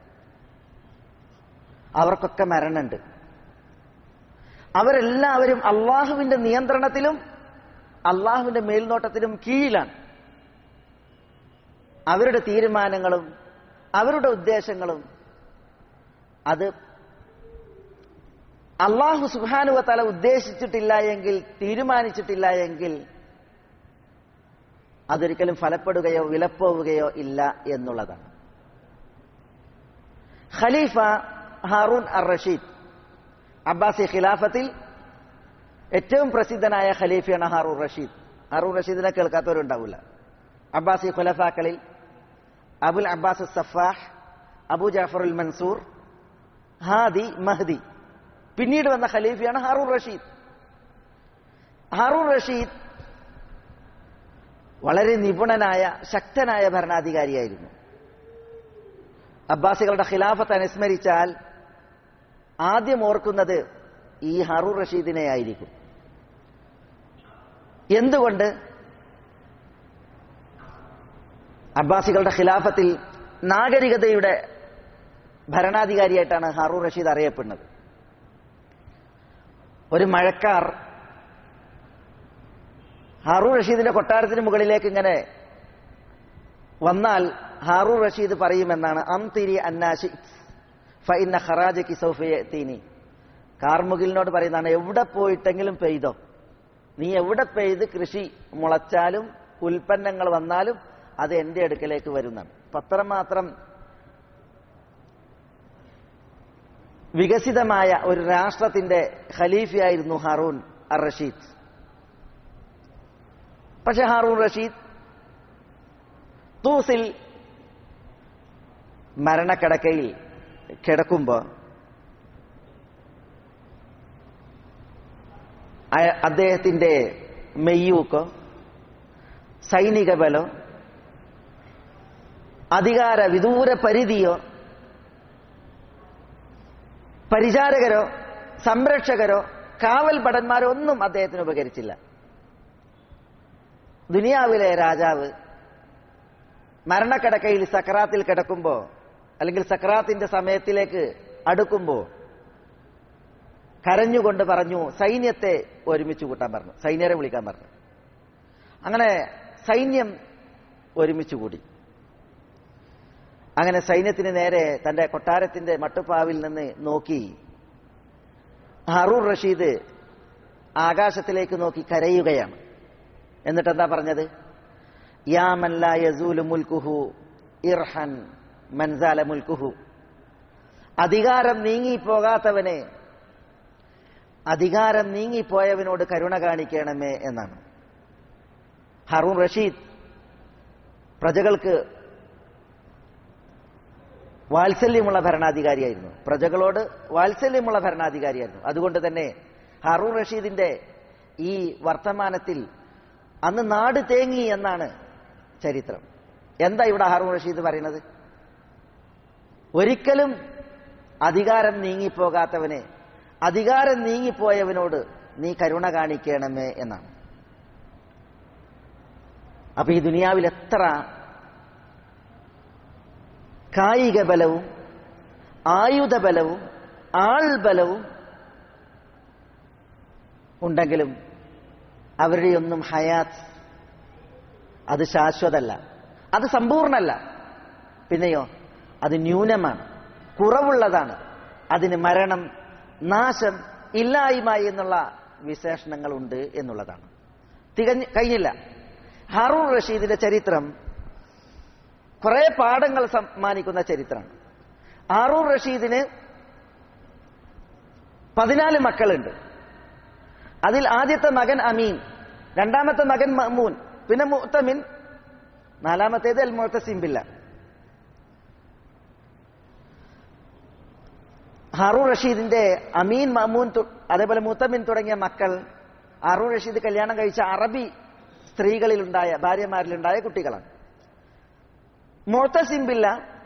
അവർക്കൊക്കെ മരണമുണ്ട് അവരെല്ലാവരും അള്ളാഹുവിന്റെ നിയന്ത്രണത്തിലും അള്ളാഹുവിന്റെ മേൽനോട്ടത്തിലും കീഴിലാണ് അവരുടെ തീരുമാനങ്ങളും അവരുടെ ഉദ്ദേശങ്ങളും അത് അള്ളാഹു സുഹാനുവത്തല ഉദ്ദേശിച്ചിട്ടില്ല എങ്കിൽ തീരുമാനിച്ചിട്ടില്ല എങ്കിൽ അതൊരിക്കലും ഫലപ്പെടുകയോ വിലപ്പോവുകയോ ഇല്ല എന്നുള്ളതാണ് ഖലീഫ ഹാറൂൻ അർ റഷീദ് അബ്ബാസി ഖിലാഫത്തിൽ ഏറ്റവും പ്രസിദ്ധനായ ഖലീഫയാണ് ഹാറൂൻ റഷീദ് ഹാറൂൻ റഷീദിനെ കേൾക്കാത്തവരുണ്ടാവില്ല അബ്ബാസി ഖുലഫാക്കളിൽ അബുൽ അബ്ബാസ് സഫാഹ് അബു ജാഫറുൽ മൻസൂർ ഹാദി മഹദി പിന്നീട് വന്ന ഖലീഫയാണ് ഹാറൂൺ റഷീദ് ഹാറൂൺ റഷീദ് വളരെ നിപുണനായ ശക്തനായ ഭരണാധികാരിയായിരുന്നു അബ്ബാസികളുടെ ഖിലാഫത്ത് അനുസ്മരിച്ചാൽ ആദ്യം ഓർക്കുന്നത് ഈ ഹാറൂൺ റഷീദിനെ ആയിരിക്കും എന്തുകൊണ്ട് അബ്ബാസികളുടെ ഖിലാഫത്തിൽ നാഗരികതയുടെ ഭരണാധികാരിയായിട്ടാണ് ഹാറൂൺ റഷീദ് അറിയപ്പെടുന്നത് ഒരു മഴക്കാർ ഹാറൂൺ റഷീദിന്റെ കൊട്ടാരത്തിന് മുകളിലേക്ക് ഇങ്ങനെ വന്നാൽ ഹാറൂൺ റഷീദ് പറയുമെന്നാണ് അം തിരി അന്നാശി ഫൈന ഖറാജ് കിസൗഫീനി കാർമുകിലിനോട് പറയുന്നതാണ് എവിടെ പോയിട്ടെങ്കിലും പെയ്തോ നീ എവിടെ പെയ്ത് കൃഷി മുളച്ചാലും ഉൽപ്പന്നങ്ങൾ വന്നാലും അത് എന്റെ അടുക്കലേക്ക് വരുന്നതാണ് പത്രമാത്രം വികസിതമായ ഒരു രാഷ്ട്രത്തിന്റെ ഖലീഫയായിരുന്നു ഹാറൂൺ അർ റഷീദ് പക്ഷെ ഹാറൂൺ റഷീദ് തൂസിൽ മരണക്കിടക്കയിൽ കിടക്കുമ്പോ അദ്ദേഹത്തിന്റെ മെയ്യൂക്കോ സൈനിക ബലോ അധികാര വിദൂര പരിധിയോ പരിചാരകരോ സംരക്ഷകരോ കാവൽ ഭടന്മാരോ ഒന്നും അദ്ദേഹത്തിന് ഉപകരിച്ചില്ല ദുനിയാവിലെ രാജാവ് മരണക്കിടക്കയിൽ സക്രാത്തിൽ കിടക്കുമ്പോ അല്ലെങ്കിൽ സക്രാത്തിന്റെ സമയത്തിലേക്ക് അടുക്കുമ്പോ കരഞ്ഞുകൊണ്ട് പറഞ്ഞു സൈന്യത്തെ ഒരുമിച്ച് കൂട്ടാൻ പറഞ്ഞു സൈന്യരെ വിളിക്കാൻ പറഞ്ഞു അങ്ങനെ സൈന്യം ഒരുമിച്ച് കൂടി അങ്ങനെ സൈന്യത്തിന് നേരെ തന്റെ കൊട്ടാരത്തിന്റെ മട്ടുപ്പാവിൽ നിന്ന് നോക്കി ഹറൂർ റഷീദ് ആകാശത്തിലേക്ക് നോക്കി കരയുകയാണ് എന്നിട്ട് എന്താ പറഞ്ഞത് യാമല്ല യസൂലു മുൽക്കുഹു ഇർഹൻ മൻസാല മുൽക്കുഹു അധികാരം നീങ്ങിപ്പോകാത്തവനെ അധികാരം നീങ്ങിപ്പോയവനോട് കരുണ കാണിക്കണമേ എന്നാണ് ഹറൂൺ റഷീദ് പ്രജകൾക്ക് വാത്സല്യമുള്ള ഭരണാധികാരിയായിരുന്നു പ്രജകളോട് വാത്സല്യമുള്ള ഭരണാധികാരിയായിരുന്നു അതുകൊണ്ട് തന്നെ ഹറൂൺ റഷീദിന്റെ ഈ വർത്തമാനത്തിൽ അന്ന് നാട് തേങ്ങി എന്നാണ് ചരിത്രം എന്താ ഇവിടെ ഹറൂൺ റഷീദ് പറയുന്നത് ഒരിക്കലും അധികാരം നീങ്ങിപ്പോകാത്തവനെ അധികാരം നീങ്ങിപ്പോയവനോട് നീ കരുണ കാണിക്കണമേ എന്നാണ് അപ്പൊ ഈ ദുനിയാവിൽ എത്ര കായിക ബലവും ആയുധ ബലവും ആൾബലവും ഉണ്ടെങ്കിലും അവരുടെയൊന്നും ഹയാത്ത് അത് ശാശ്വതല്ല അത് സമ്പൂർണ്ണല്ല പിന്നെയോ അത് ന്യൂനമാണ് കുറവുള്ളതാണ് അതിന് മരണം നാശം ഇല്ലായ്മ എന്നുള്ള വിശേഷണങ്ങളുണ്ട് എന്നുള്ളതാണ് തികഞ്ഞ് കഴിഞ്ഞില്ല ഹാറൂൺ റഷീദിന്റെ ചരിത്രം കുറെ പാഠങ്ങൾ സമ്മാനിക്കുന്ന ചരിത്രമാണ് ഹാറൂൺ റഷീദിന് പതിനാല് മക്കളുണ്ട് അതിൽ ആദ്യത്തെ മകൻ അമീൻ രണ്ടാമത്തെ മകൻ മഹ്മൂൻ പിന്നെ മുത്തമിൻ നാലാമത്തേത് അൽ മുത്തസിം ബില്ല ഹാറൂൺ റഷീദിന്റെ അമീൻ മമൂൻ തു- അതേപോലെ മുത്തമിൻ തുടങ്ങിയ മക്കൾ ഹാറൂൺ റഷീദ് കല്യാണം കഴിച്ച അറബി സ്ത്രീകളിലുണ്ടായ ഭാര്യമാരിലുണ്ടായ കുട്ടികളാണ് മുത്തസിം ബില്ല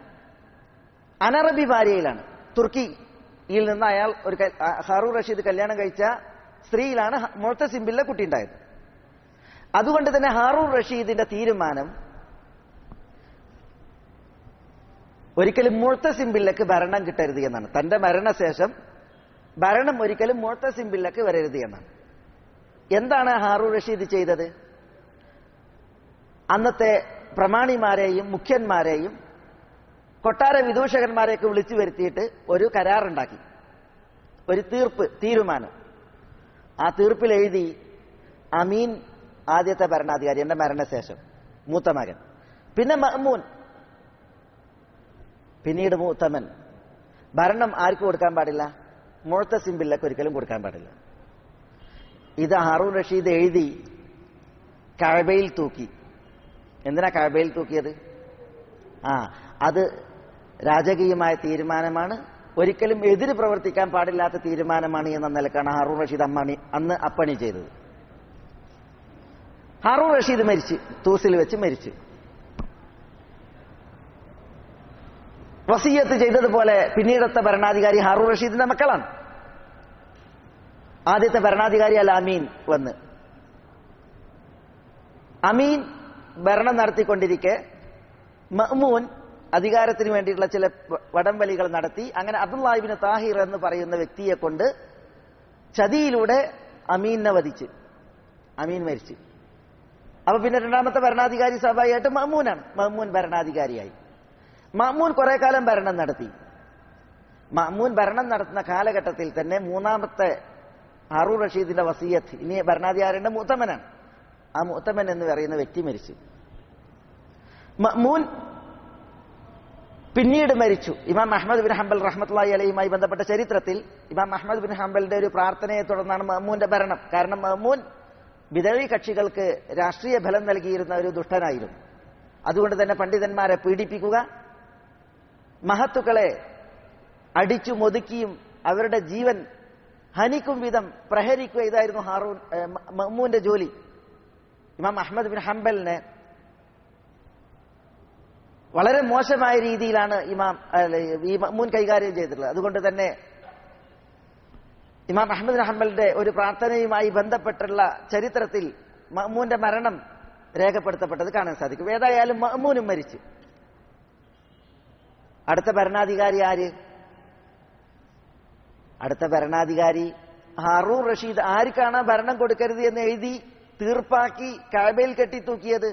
അനറബി ഭാര്യയിലാണ് തുർക്കിയിൽ നിന്ന് അയാൾ ഒരു ക- ആ, ഹാറൂൺ റഷീദ് കല്യാണം കഴിച്ച സ്ത്രീയിലാണ് ഹ- മുഴത്തസിം ബില്ല കുട്ടി ഉണ്ടായത് അതുകൊണ്ട് തന്നെ ഹാറൂൺ റഷീദിന്റെ തീരുമാനം ഒരിക്കലും മുഴത്തസിം ബില്ലക്ക് ഭരണം കിട്ടരുത് എന്നാണ് തന്റെ മരണശേഷം ഭരണം ഒരിക്കലും മുഴത്തസിം ബില്ലക്ക് വരരുത് എന്നാണ് എന്താണ് ഹാറൂൺ റഷീദ് ചെയ്തത് അന്നത്തെ പ്രമാണിമാരെയും മുഖ്യന്മാരെയും കൊട്ടാര വിദൂഷകന്മാരെയൊക്കെ വിളിച്ചു വരുത്തിയിട്ട് ഒരു കരാറുണ്ടാക്കി ഒരു തീർപ്പ് തീരുമാനം ആ തീർപ്പിൽ എഴുതി അമീൻ ആദ്യത്തെ ഭരണാധികാരി എന്റെ മരണശേഷം മൂത്ത മകൻ പിന്നെ മഹ്മൂൻ പിന്നീട് മൂത്തമൻ ഭരണം ആർക്ക് കൊടുക്കാൻ പാടില്ല മുഴത്ത സിമ്പില്ലക്ക് ഒരിക്കലും കൊടുക്കാൻ പാടില്ല ഇത് ഹാറൂൺ റഷീദ് എഴുതി കഴബയിൽ തൂക്കി എന്തിനാ കഴബയിൽ തൂക്കിയത് ആ അത് രാജകീയമായ തീരുമാനമാണ് ഒരിക്കലും എതിര് പ്രവർത്തിക്കാൻ പാടില്ലാത്ത തീരുമാനമാണ് എന്ന നിലക്കാണ് ഹാറൂൺ റഷീദ് അമ്മാണി അന്ന് അപ്പണി ചെയ്തത് ഹാറൂൺ റഷീദ് മരിച്ചു തൂസിൽ വെച്ച് മരിച്ചു വസീയത്ത് ചെയ്തതുപോലെ പിന്നീടത്തെ ഭരണാധികാരി ഹാറൂൺ റഷീദിന്റെ മക്കളാണ് ആദ്യത്തെ ഭരണാധികാരി അൽ അമീൻ വന്ന് അമീൻ ഭരണം നടത്തിക്കൊണ്ടിരിക്കെ മഹ്മൂൻ അധികാരത്തിന് വേണ്ടിയിട്ടുള്ള ചില വടംവലികൾ നടത്തി അങ്ങനെ അബ്ദുല്ലാഹിബിന് താഹിർ എന്ന് പറയുന്ന വ്യക്തിയെ കൊണ്ട് ചതിയിലൂടെ അമീനെ വധിച്ച് അമീൻ മരിച്ചു അപ്പൊ പിന്നെ രണ്ടാമത്തെ ഭരണാധികാരി സ്വാഭാവികമായിട്ട് മഹ്മൂനാണ് മഹ്മൂൻ ഭരണാധികാരിയായി മഹ്മൂൻ കുറെ കാലം ഭരണം നടത്തി മഹ്മൂൻ ഭരണം നടത്തുന്ന കാലഘട്ടത്തിൽ തന്നെ മൂന്നാമത്തെ ഹാറൂൺ റഷീദിന്റെ വസീയത്ത് ഇനി ഭരണാധികാരിയുടെ മൂത്തമ്മനാണ് ആ മൂത്തമ്മൻ എന്ന് പറയുന്ന വ്യക്തി മരിച്ചു മഹ്മൂൻ പിന്നീട് മരിച്ചു ഇമാം അഹമ്മദ് ബിൻ ഹംബൽ റഹ്മത്തുള്ളി അലയുമായി ബന്ധപ്പെട്ട ചരിത്രത്തിൽ ഇമാം അഹമ്മദ് ബിൻ ഹംബലിന്റെ ഒരു പ്രാർത്ഥനയെ തുടർന്നാണ് മഹ്മൂന്റെ ഭരണം കാരണം മഹ്മൂൻ വിതഴി കക്ഷികൾക്ക് രാഷ്ട്രീയ ഫലം നൽകിയിരുന്ന ഒരു ദുഷ്ടനായിരുന്നു അതുകൊണ്ട് തന്നെ പണ്ഡിതന്മാരെ പീഡിപ്പിക്കുക മഹത്തുക്കളെ അടിച്ചു മുതുക്കിയും അവരുടെ ജീവൻ ഹനിക്കും വിധം പ്രഹരിക്കുക ഇതായിരുന്നു ഹാറൂൺ ഏഹ്, മ- മഹ്മൂന്റെ ജോലി ഇമാം അഹമ്മദ് ബിൻ ഹംബലിനെ വളരെ മോശമായ രീതിയിലാണ് ഇമാം അല്ല, ഈ മഹ്മൂൻ കൈകാര്യം ചെയ്തിട്ടുള്ളത് അതുകൊണ്ട് തന്നെ ഇമാം അഹമ്മദ് ബിൻ ഹംബലിന്റെ ഒരു പ്രാർത്ഥനയുമായി ബന്ധപ്പെട്ടുള്ള ചരിത്രത്തിൽ മഹ്മൂന്റെ മരണം രേഖപ്പെടുത്തപ്പെട്ടത് കാണാൻ സാധിക്കും ഏതായാലും മഹ്മൂനും മരിച്ചു അടുത്ത ഭരണാധികാരി ആര് അടുത്ത ഭരണാധികാരി ഹാറൂൺ റഷീദ് ആർക്കാണ് ഭരണം കൊടുക്കരുത് എന്ന് എഴുതി തീർപ്പാക്കി കാബയിൽ കെട്ടിത്തൂക്കിയത്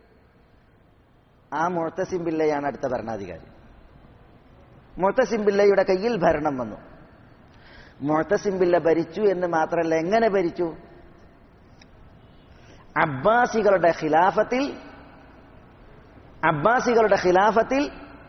ആ മുഴത്തസിം ബില്ലയാണ് അടുത്ത ഭരണാധികാരി മുഴത്തസിം ബില്ലയുടെ കയ്യിൽ ഭരണം വന്നു മുഴത്തസിം ബില്ല ഭരിച്ചു എന്ന് മാത്രമല്ല എങ്ങനെ ഭരിച്ചു അബ്ബാസികളുടെ ഖിലാഫത്തിൽ അബ്ബാസികളുടെ ഖിലാഫത്തിൽ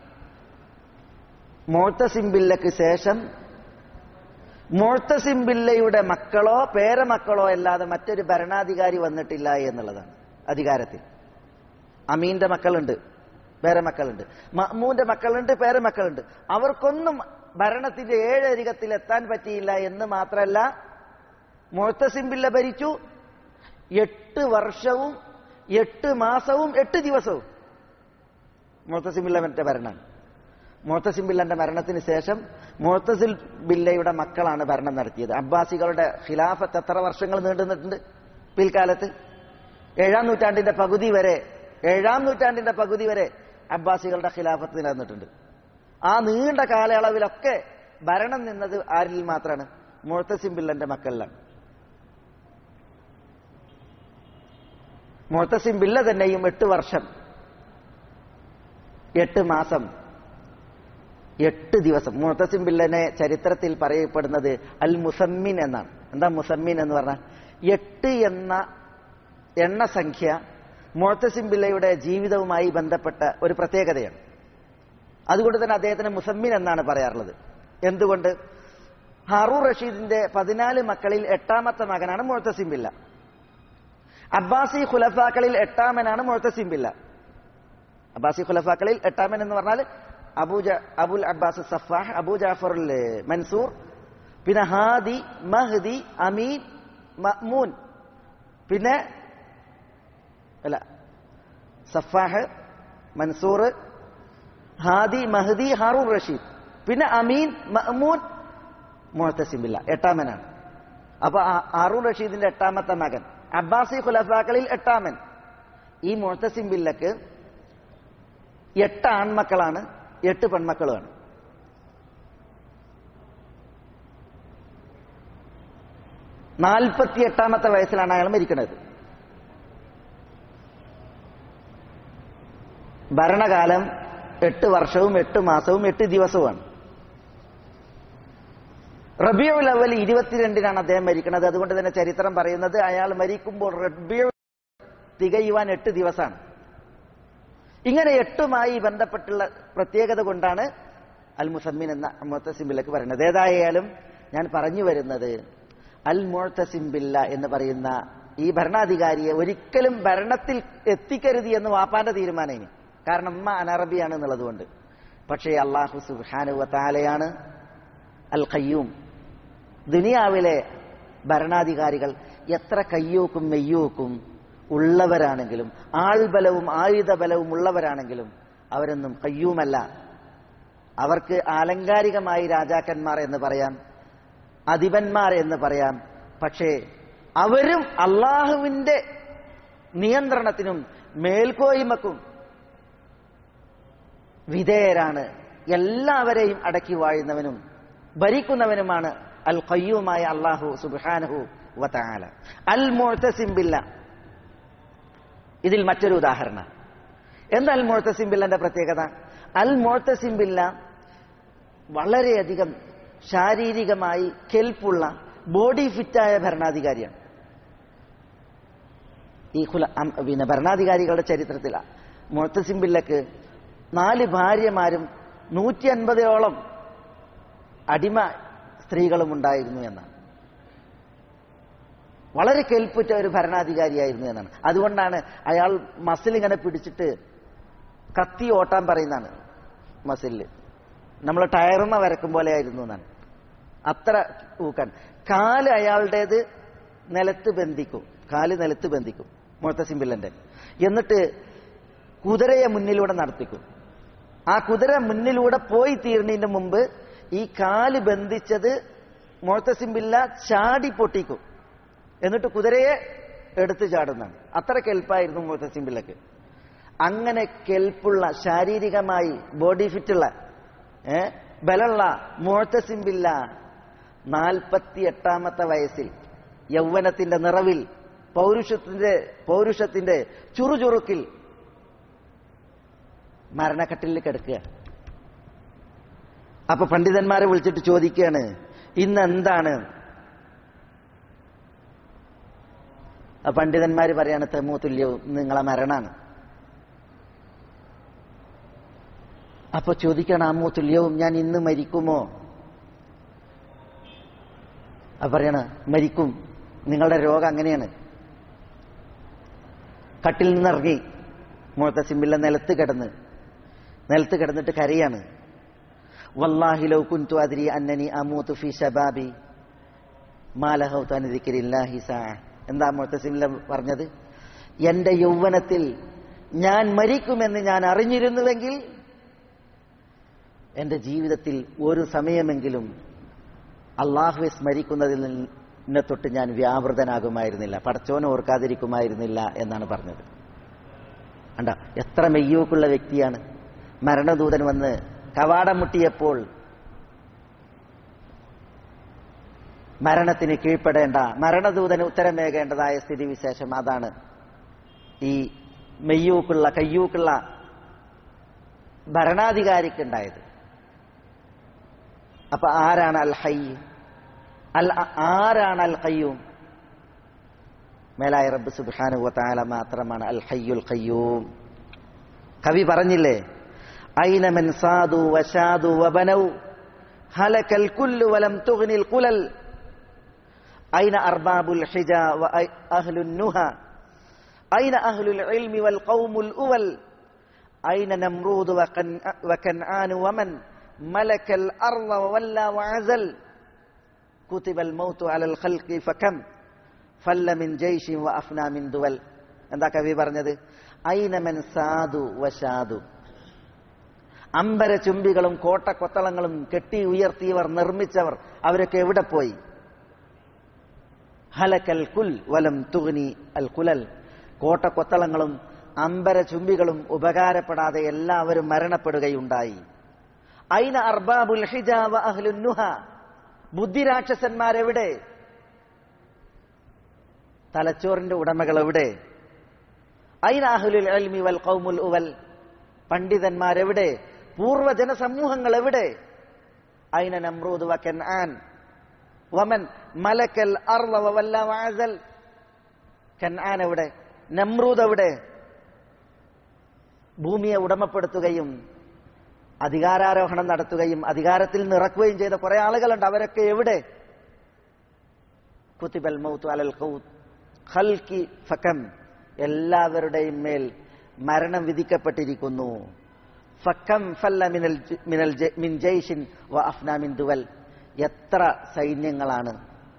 മുഴത്തസിം ബില്ലക്ക് ശേഷം മുഴത്തസിം ബില്ലയുടെ മക്കളോ പേരമക്കളോ അല്ലാതെ മറ്റൊരു ഭരണാധികാരി വന്നിട്ടില്ല എന്നുള്ളതാണ് അധികാരത്തിൽ അമീന്റെ മക്കളുണ്ട് പേരമക്കളുണ്ട് മഹ്മൂന്റെ മക്കളുണ്ട് പേരമക്കളുണ്ട് അവർക്കൊന്നും ഭരണത്തിന്റെ ഏഴരികത്തിൽ എത്താൻ പറ്റിയില്ല എന്ന് മാത്രമല്ല മുഴത്തസിം ബില്ല ഭരിച്ചു എട്ട് വർഷവും എട്ട് മാസവും എട്ട് ദിവസവും മുഴത്തസിം ബില്ലന്റെ ഭരണമാണ് മുഴത്തസിം ബില്ലന്റെ മരണത്തിന് ശേഷം മുഴത്തസിൽ ബില്ലയുടെ മക്കളാണ് ഭരണം നടത്തിയത് അബ്ബാസികളുടെ ഖിലാഫത്ത് എത്ര വർഷങ്ങൾ നീണ്ടു നിന്നിട്ടുണ്ട് പിൽക്കാലത്ത് ഏഴാം നൂറ്റാണ്ടിന്റെ പകുതി വരെ ഏഴാം നൂറ്റാണ്ടിന്റെ പകുതി വരെ അബ്ബാസികളുടെ ഖിലാഫത്ത് നിലനിന്നിട്ടുണ്ട് ആ നീണ്ട കാലയളവിലൊക്കെ ഭരണം നിന്നത് ആരിൽ മാത്രമാണ് മുഴത്തസിം ബില്ലന്റെ മക്കളിലാണ് മുഴത്തസിം ബില്ല തന്നെയും എട്ട് വർഷം എട്ട് മാസം എട്ട് ദിവസം മുഴത്തസിം ബില്ലനെ ചരിത്രത്തിൽ പറയപ്പെടുന്നത് അൽ മുസമ്മിൻ എന്നാണ് എന്താ മുസമ്മിൻ എന്ന് പറഞ്ഞാൽ എട്ട് എന്ന എണ്ണസംഖ്യ മുഴത്തസിം ബില്ലയുടെ ജീവിതവുമായി ബന്ധപ്പെട്ട ഒരു പ്രത്യേകതയാണ് അതുകൊണ്ട് തന്നെ അദ്ദേഹത്തിന് മുസമ്മിൻ എന്നാണ് പറയാറുള്ളത് എന്തുകൊണ്ട് ഹാറൂർ റഷീദിന്റെ പതിനാല് മക്കളിൽ എട്ടാമത്തെ മകനാണ് മുഴത്തസിം ബില്ല അബ്ബാസി ഖുലഫാക്കളിൽ എട്ടാമനാണ് മുഴത്തസിം ബില്ല അബ്ബാസി ഖുലഫാക്കളിൽ എട്ടാമൻ എന്ന് പറഞ്ഞാൽ അബൂജ അബുൽ അബ്ബാസ് സഫാഹ് അബൂ ജാഫർ മൻസൂർ പിന്നെ ഹാദി മഹ്ദി അമീൻ മഅ്മൂൻ പിന്നെ അല്ല സഫാഹ് മൻസൂർ ഹാദി മഹദി ഹാറൂൺ റഷീദ് പിന്നെ അമീൻ മഅ്മൂൻ മുഴത്തസിമില്ല എട്ടാമനാണ് അപ്പൊ ആ- ഹാറൂൺ റഷീദിന്റെ എട്ടാമത്തെ മകൻ അബ്ബാസി ഖുലഫാക്കളിൽ എട്ടാമൻ ഈ മുഴത്തസിം ബില്ലക്ക് എട്ട് ആൺമക്കളാണ് എട്ട് പെൺമക്കളുമാണ് നാൽപ്പത്തി എട്ടാമത്തെ വയസ്സിലാണ് അയാൾ മരിക്കുന്നത് ഭരണകാലം എട്ട് വർഷവും എട്ട് മാസവും എട്ട് ദിവസവുമാണ് റബിയുൽ അവൽ ഇരുപത്തിരണ്ടിനാണ് അദ്ദേഹം മരിക്കുന്നത് അതുകൊണ്ട് തന്നെ ചരിത്രം പറയുന്നത് അയാൾ മരിക്കുമ്പോൾ റബിയു തികയുവാൻ എട്ട് ദിവസമാണ് ഇങ്ങനെ എട്ടുമായി ബന്ധപ്പെട്ടുള്ള പ്രത്യേകത കൊണ്ടാണ് അൽ മുസമ്മിൻ എന്ന മുത്തസിംബിലേക്ക് പറയുന്നത് ഏതായാലും ഞാൻ പറഞ്ഞു വരുന്നത് അൽ മുഴത്തസിംബില്ല എന്ന് പറയുന്ന ഈ ഭരണാധികാരിയെ ഒരിക്കലും ഭരണത്തിൽ എത്തിക്കരുത് എന്ന് വാപ്പാന്റെ തീരുമാനം കാരണം ഉമ്മ അനറബിയാണ് എന്നുള്ളതുകൊണ്ട് പക്ഷേ അള്ളാഹു സുഹാനുവ താലയാണ് അൽ ഖയ്യൂം ദുനിയാവിലെ ഭരണാധികാരികൾ എത്ര കയ്യൂക്കും മെയ്യൂക്കും ഉള്ളവരാണെങ്കിലും ആൾബലവും ആയുധബലവും ഉള്ളവരാണെങ്കിലും അവരൊന്നും കയ്യൂമല്ല അവർക്ക് ആലങ്കാരികമായി രാജാക്കന്മാർ എന്ന് പറയാം അധിപന്മാർ എന്ന് പറയാം പക്ഷേ അവരും അള്ളാഹുവിന്റെ നിയന്ത്രണത്തിനും മേൽക്കോയ്മക്കും വിധേയരാണ് എല്ലാവരെയും അടക്കി വാഴുന്നവനും ഭരിക്കുന്നവനുമാണ് അൽ ഖയ്യൂമായ അള്ളാഹു സുബ്ഹാനഹു വതആല അൽ മുഅ്തസിം ബില്ല ഇതിൽ മറ്റൊരു ഉദാഹരണം എന്താ അൽ മുഅ്തസിം ബില്ലന്റെ പ്രത്യേകത അൽ മുഅ്തസിം ബില്ല വളരെയധികം ശാരീരികമായി കെൽപ്പുള്ള ബോഡി ഫിറ്റായ ഭരണാധികാരിയാണ് ഈ ഖുല അം- പിന്നെ ഭരണാധികാരികളുടെ ചരിത്രത്തിൽ മുഴത്തസിം ബില്ലക്ക് നാല് ഭാര്യമാരും നൂറ്റി അൻപതോളം അടിമ സ്ത്രീകളും ഉണ്ടായിരുന്നു എന്നാണ് വളരെ കേൾപ്പുറ്റ ഒരു ഭരണാധികാരിയായിരുന്നു എന്നാണ് അതുകൊണ്ടാണ് അയാൾ മസിൽ ഇങ്ങനെ പിടിച്ചിട്ട് കത്തി ഓട്ടാൻ പറയുന്നതാണ് മസിലില് നമ്മൾ ടയറുമ വരക്കും പോലെ ആയിരുന്നു എന്നാണ് അത്ര ഊക്കാൻ കാല് അയാളുടേത് നിലത്ത് ബന്ധിക്കും കാല് നിലത്ത് ബന്ധിക്കും മുഴത്തസിംബില്ലന്റെ എന്നിട്ട് കുതിരയെ മുന്നിലൂടെ നടത്തിക്കും ആ കുതിര മുന്നിലൂടെ പോയി തീർന്നതിന് മുമ്പ് ഈ കാല് ബന്ധിച്ചത് മുഴത്തസിംബില്ല ചാടി പൊട്ടിക്കും എന്നിട്ട് കുതിരയെ എടുത്തു ചാടുന്നതാണ് അത്ര കെൽപ്പായിരുന്നു മുഴത്തസിംബില്ലക്ക് അങ്ങനെ കെൽപ്പുള്ള ശാരീരികമായി ബോഡി ഫിറ്റുള്ള ഏ ബലമുള്ള മുഴത്തസിംബില്ല നാൽപ്പത്തി എട്ടാമത്തെ വയസ്സിൽ യൗവനത്തിന്റെ നിറവിൽ പൗരുഷത്തിന്റെ പൗരുഷത്തിന്റെ ചുറുചുറുക്കിൽ മരണക്കട്ടിലിൽ കിടക്കുക അപ്പൊ പണ്ഡിതന്മാരെ വിളിച്ചിട്ട് ചോദിക്കുകയാണ് ഇന്ന് എന്താണ് ആ പണ്ഡിതന്മാര് പറയാണ് തെമോ തുല്യവും നിങ്ങളെ മരണാണ് അപ്പൊ ചോദിക്കണം അമ്മു തുല്യവും ഞാൻ ഇന്ന് മരിക്കുമോ അപ്പൊ പറയണ മരിക്കും നിങ്ങളുടെ രോഗം അങ്ങനെയാണ് കട്ടിൽ നിന്നിറങ്ങി മുഴത്തസിമ്പിള്ള നിലത്ത് കിടന്ന് നിലത്ത് കിടന്നിട്ട് കരയാണ് വല്ലാഹി ലൗ കുൻതു അദ്രി അന്നനി അമൂതു ഫി ശബാബി മാലഹൗതു അൻ ദിക്രില്ലാഹി സാ എന്താ മുഴത്തസിമില്ല പറഞ്ഞത് എന്റെ യൗവനത്തിൽ ഞാൻ മരിക്കുമെന്ന് ഞാൻ അറിഞ്ഞിരുന്നുവെങ്കിൽ എന്റെ ജീവിതത്തിൽ ഒരു സമയമെങ്കിലും അള്ളാഹുവെ സ്മരിക്കുന്നതിൽ നിന്നെ തൊട്ട് ഞാൻ വ്യാപൃതനാകുമായിരുന്നില്ല പടച്ചോനെ ഓർക്കാതിരിക്കുമായിരുന്നില്ല എന്നാണ് പറഞ്ഞത് കണ്ട എത്ര മെയ്യൂക്കുള്ള വ്യക്തിയാണ് മരണദൂതൻ വന്ന് കവാടം മുട്ടിയപ്പോൾ മരണത്തിന് കീഴ്പ്പെടേണ്ട മരണദൂതന് ഉത്തരമേകേണ്ടതായ സ്ഥിതിവിശേഷം അതാണ് ഈ മെയ്യൂക്കുള്ള കയ്യൂക്കുള്ള ഭരണാധികാരിക്കുണ്ടായത് അപ്പൊ ആരാണ് അൽ ഹൈ അൽ ആരാണ് അൽ ഖയ്യൂം മേലായ റബ്ബ് സുബ്ഹാനഹു വതആല മാത്രമാണ് അൽ ഹയ്യുൽ ഖയ്യൂം കവി പറഞ്ഞില്ലേ ഐന മൻ സാദു വശാദു വബനൗ ഹലകൽ കുല്ലു വലം തുഗ്നിൽ ഖുലൽ ഐന അർബാബുൽ ഹിജ വ അഹ്ലുൻ നുഹ ഐന അഹ്ലുൽ ഇൽമി വൽ ഖൗമുൽ ഉവൽ ഐന നംറൂദ് വകൻആൻ വമൻ മലക്കൽ അർള വവല്ല വഅസൽ കുതിബൽ മൗതു അലൽ ഖൽഖി ഫകം ഫല്ല മിൻ ജയ്ഷി വഅഫ്ന മിൻ ദുവൽ എന്താ കവി പറഞ്ഞത് ഐനമൻ സാധു വശാദു അമ്പര ചുംബികളും കോട്ടക്കൊത്തളങ്ങളും കെട്ടി ഉയർത്തിയവർ നിർമ്മിച്ചവർ അവരൊക്കെ എവിടെ പോയി ഹലക്കൽ കുൽ വലം തുഗ്നി അൽ കുലൽ കോട്ടക്കൊത്തളങ്ങളും അമ്പര ചുംബികളും ഉപകാരപ്പെടാതെ എല്ലാവരും മരണപ്പെടുകയുണ്ടായി ഐന അർബാബുൽ ഹിജാവ അഹ്ലുന്നുഹ ബുദ്ധിരാക്ഷസന്മാരെവിടെ തലച്ചോറിന്റെ ഉടമകൾ എവിടെ ഐന അഹ്ലുൽ അൽമി വൽ ഖൗമുൽ ഉവൽ പണ്ഡിതന്മാരെവിടെ പൂർവ്വജന സമൂഹങ്ങൾ എവിടെ ഐന നമ്രൂദ് വ കൻആൻ വമൻ മലക്കൽ അർള വവല്ല വഅസൽ കൻആൻ എവിടെ നമ്രൂദ് എവിടെ ഭൂമിയെ ഉടമപ്പെടുത്തുകയും അധികാരാരോഹണം നടത്തുകയും അധികാരത്തിൽ നിറക്കുകയും ചെയ്ത കുറെ ആളുകളുണ്ട് അവരൊക്കെ എവിടെ കുത്തിബൽ മൗത്ത് അലൽ ഖൽക്കി ഫകം എല്ലാവരുടെയും മേൽ മരണം വിധിക്കപ്പെട്ടിരിക്കുന്നു ഫക്കം ഫല്ല മിനൽ മിനൽ മിൻ ജയ്ഷിൻ വ അഫ്ന മിൻ ദുവൽ എത്ര സൈന്യങ്ങളാണ്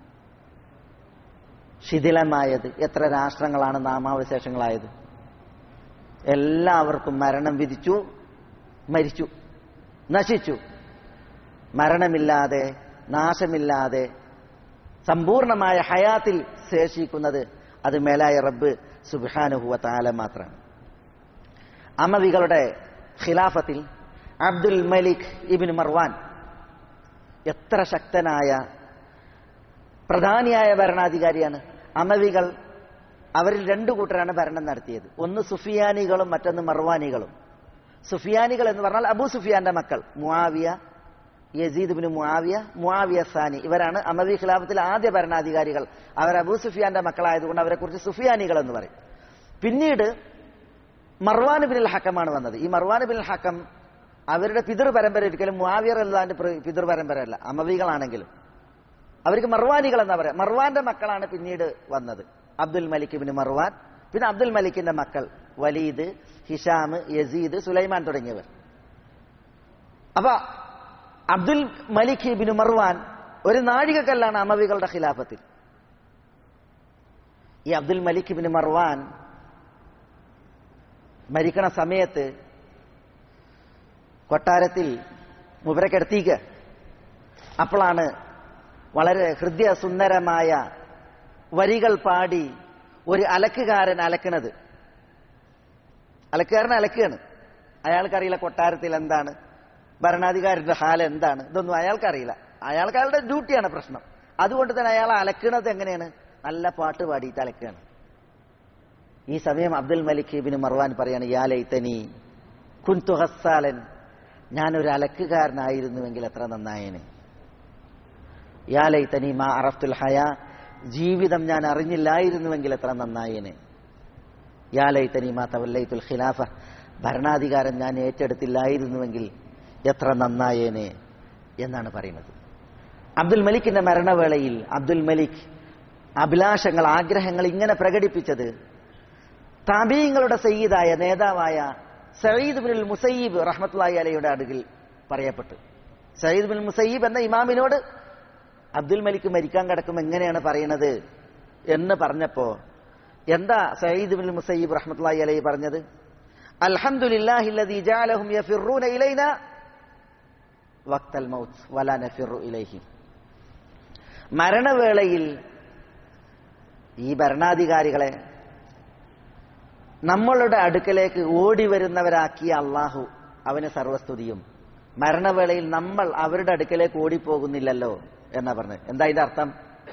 ശിഥിലമായത് എത്ര രാഷ്ട്രങ്ങളാണ് നാമാവശേഷങ്ങളായത് എല്ലാവർക്കും മരണം വിധിച്ചു മരിച്ചു നശിച്ചു മരണമില്ലാതെ നാശമില്ലാതെ സമ്പൂർണമായ ഹയാത്തിൽ ശേഷിക്കുന്നത് അത് മേലായ റബ്ബ് സുബാനുഹുവ താല മാത്രമാണ് അമവികളുടെ ഖിലാഫത്തിൽ അബ്ദുൽ മലിക് ഇബിൻ മർവാൻ എത്ര ശക്തനായ പ്രധാനിയായ ഭരണാധികാരിയാണ് അമവികൾ അവരിൽ രണ്ടു കൂട്ടരാണ് ഭരണം നടത്തിയത് ഒന്ന് സുഫിയാനികളും മറ്റൊന്ന് മർവാനികളും സുഫിയാനികൾ എന്ന് പറഞ്ഞാൽ അബൂ സുഫിയാന്റെ മക്കൾ മുആവിയ യസീദ് ബിൻ മുആവിയ മുആവിയ സാനി ഇവരാണ് അമവി ഖിലാഫത്തിലെ ആദ്യ ഭരണാധികാരികൾ അവർ അബൂ സുഫിയാന്റെ മക്കളായതുകൊണ്ട് അവരെ കുറിച്ച് സുഫിയാനികൾ എന്ന് പറയും പിന്നീട് മർവാൻ ബിൻ ഹക്കമാണ് വന്നത് ഈ മർവാൻ ബിൻ ഹക്കം അവരുടെ പിതൃ പരമ്പര ഒരിക്കലും മുആവിയർ അല്ലാന്റെ പിതൃ പരമ്പരയല്ല അമവികളാണെങ്കിലും അവർക്ക് മർവാനികൾ എന്നാ പറയാം മർവാന്റെ മക്കളാണ് പിന്നീട് വന്നത് അബ്ദുൽ മലിക് ബിൻ മർവാൻ പിന്നെ അബ്ദുൽ മലിക്കിന്റെ മക്കൾ വലീദ് ഹിഷാം യസീദ് സുലൈമാൻ തുടങ്ങിയവർ അപ്പൊ അബ്ദുൽ മലിക് ബിൻ മർവാൻ ഒരു നാഴികക്കല്ലാണ് അമവികളുടെ ഖിലാഫത്തിൽ ഈ അബ്ദുൽ മലിക് ബിൻ മർവാൻ മരിക്കണ സമയത്ത് കൊട്ടാരത്തിൽ മുബരക്കെടുത്തിക്കുക അപ്പോഴാണ് വളരെ ഹൃദയസുന്ദരമായ വരികൾ പാടി ഒരു അലക്കുകാരൻ അലക്കണത് അലക്കുകാരൻ അലക്കുകയാണ് അയാൾക്കറിയില്ല കൊട്ടാരത്തിൽ എന്താണ് ഭരണാധികാരിയുടെ ഹാല എന്താണ് ഇതൊന്നും അയാൾക്കറിയില്ല അയാൾക്ക് അയാളുടെ ഡ്യൂട്ടിയാണ് പ്രശ്നം അതുകൊണ്ട് തന്നെ അയാൾ അലക്കണത് എങ്ങനെയാണ് നല്ല പാട്ട് പാടിയിട്ട് അലക്കുകയാണ് ഈ സമയം അബ്ദുൽ മലിക് ഇബിന് മർവാൻ പറയാണ് യാലൈത്തനി കുന്തു ഹസ്സാലൻ ഞാനൊരു അലക്കുകാരനായിരുന്നുവെങ്കിൽ എത്ര നന്നായേനെ യാലൈത്തനി മാ അറഫ്തുൽ ഹയ ജീവിതം ഞാൻ അറിഞ്ഞില്ലായിരുന്നുവെങ്കിൽ എത്ര നന്നായേനെ യാലൈത്തനി മാ തവല്ലൈത്തുൽ ഖിലാഫ ഭരണാധികാരം ഞാൻ ഏറ്റെടുത്തില്ലായിരുന്നുവെങ്കിൽ എത്ര നന്നായേനെ എന്നാണ് പറയുന്നത് അബ്ദുൽ മലിക്കിന്റെ മരണവേളയിൽ അബ്ദുൽ മലിക് അഭിലാഷങ്ങൾ ആഗ്രഹങ്ങൾ ഇങ്ങനെ പ്രകടിപ്പിച്ചത് താബീങ്ങളുടെ സയ്യിദായ നേതാവായ സയ്യിദ് ബിൻ മുസയ്യിബ് റഹ്മത്തുള്ളാഹി അലയുടെ അടുകിൽ പറയപ്പെട്ടു സയ്യിദ് ബിൻ മുസയ്യിബ് എന്ന ഇമാമിനോട് അബ്ദുൽ മലിക് മരിക്കാൻ കിടക്കും എങ്ങനെയാണ് പറയുന്നത് എന്ന് പറഞ്ഞപ്പോ എന്താ സയ്യിദ് ബിൻ മുസയ്യിബ് റഹ്മത്തുള്ളാഹി അലൈഹി പറഞ്ഞത് അൽഹംദുലില്ലാഹില്ലദീ ജഅലഹും യഫിറൂന ഇലൈന വക്തൽ മൗത്ത് വലാ നഫിറു ഇലൈഹി മരണവേളയിൽ ഈ ഭരണാധികാരികളെ നമ്മളുടെ അടുക്കലേക്ക് ഓടി വരുന്നവരാക്കിയ അള്ളാഹു അവന് സർവസ്തുതിയും മരണവേളയിൽ നമ്മൾ അവരുടെ അടുക്കലേക്ക് ഓടിപ്പോകുന്നില്ലല്ലോ എന്നാ പറഞ്ഞത് എന്താ ഇതിന്റെ അർത്ഥം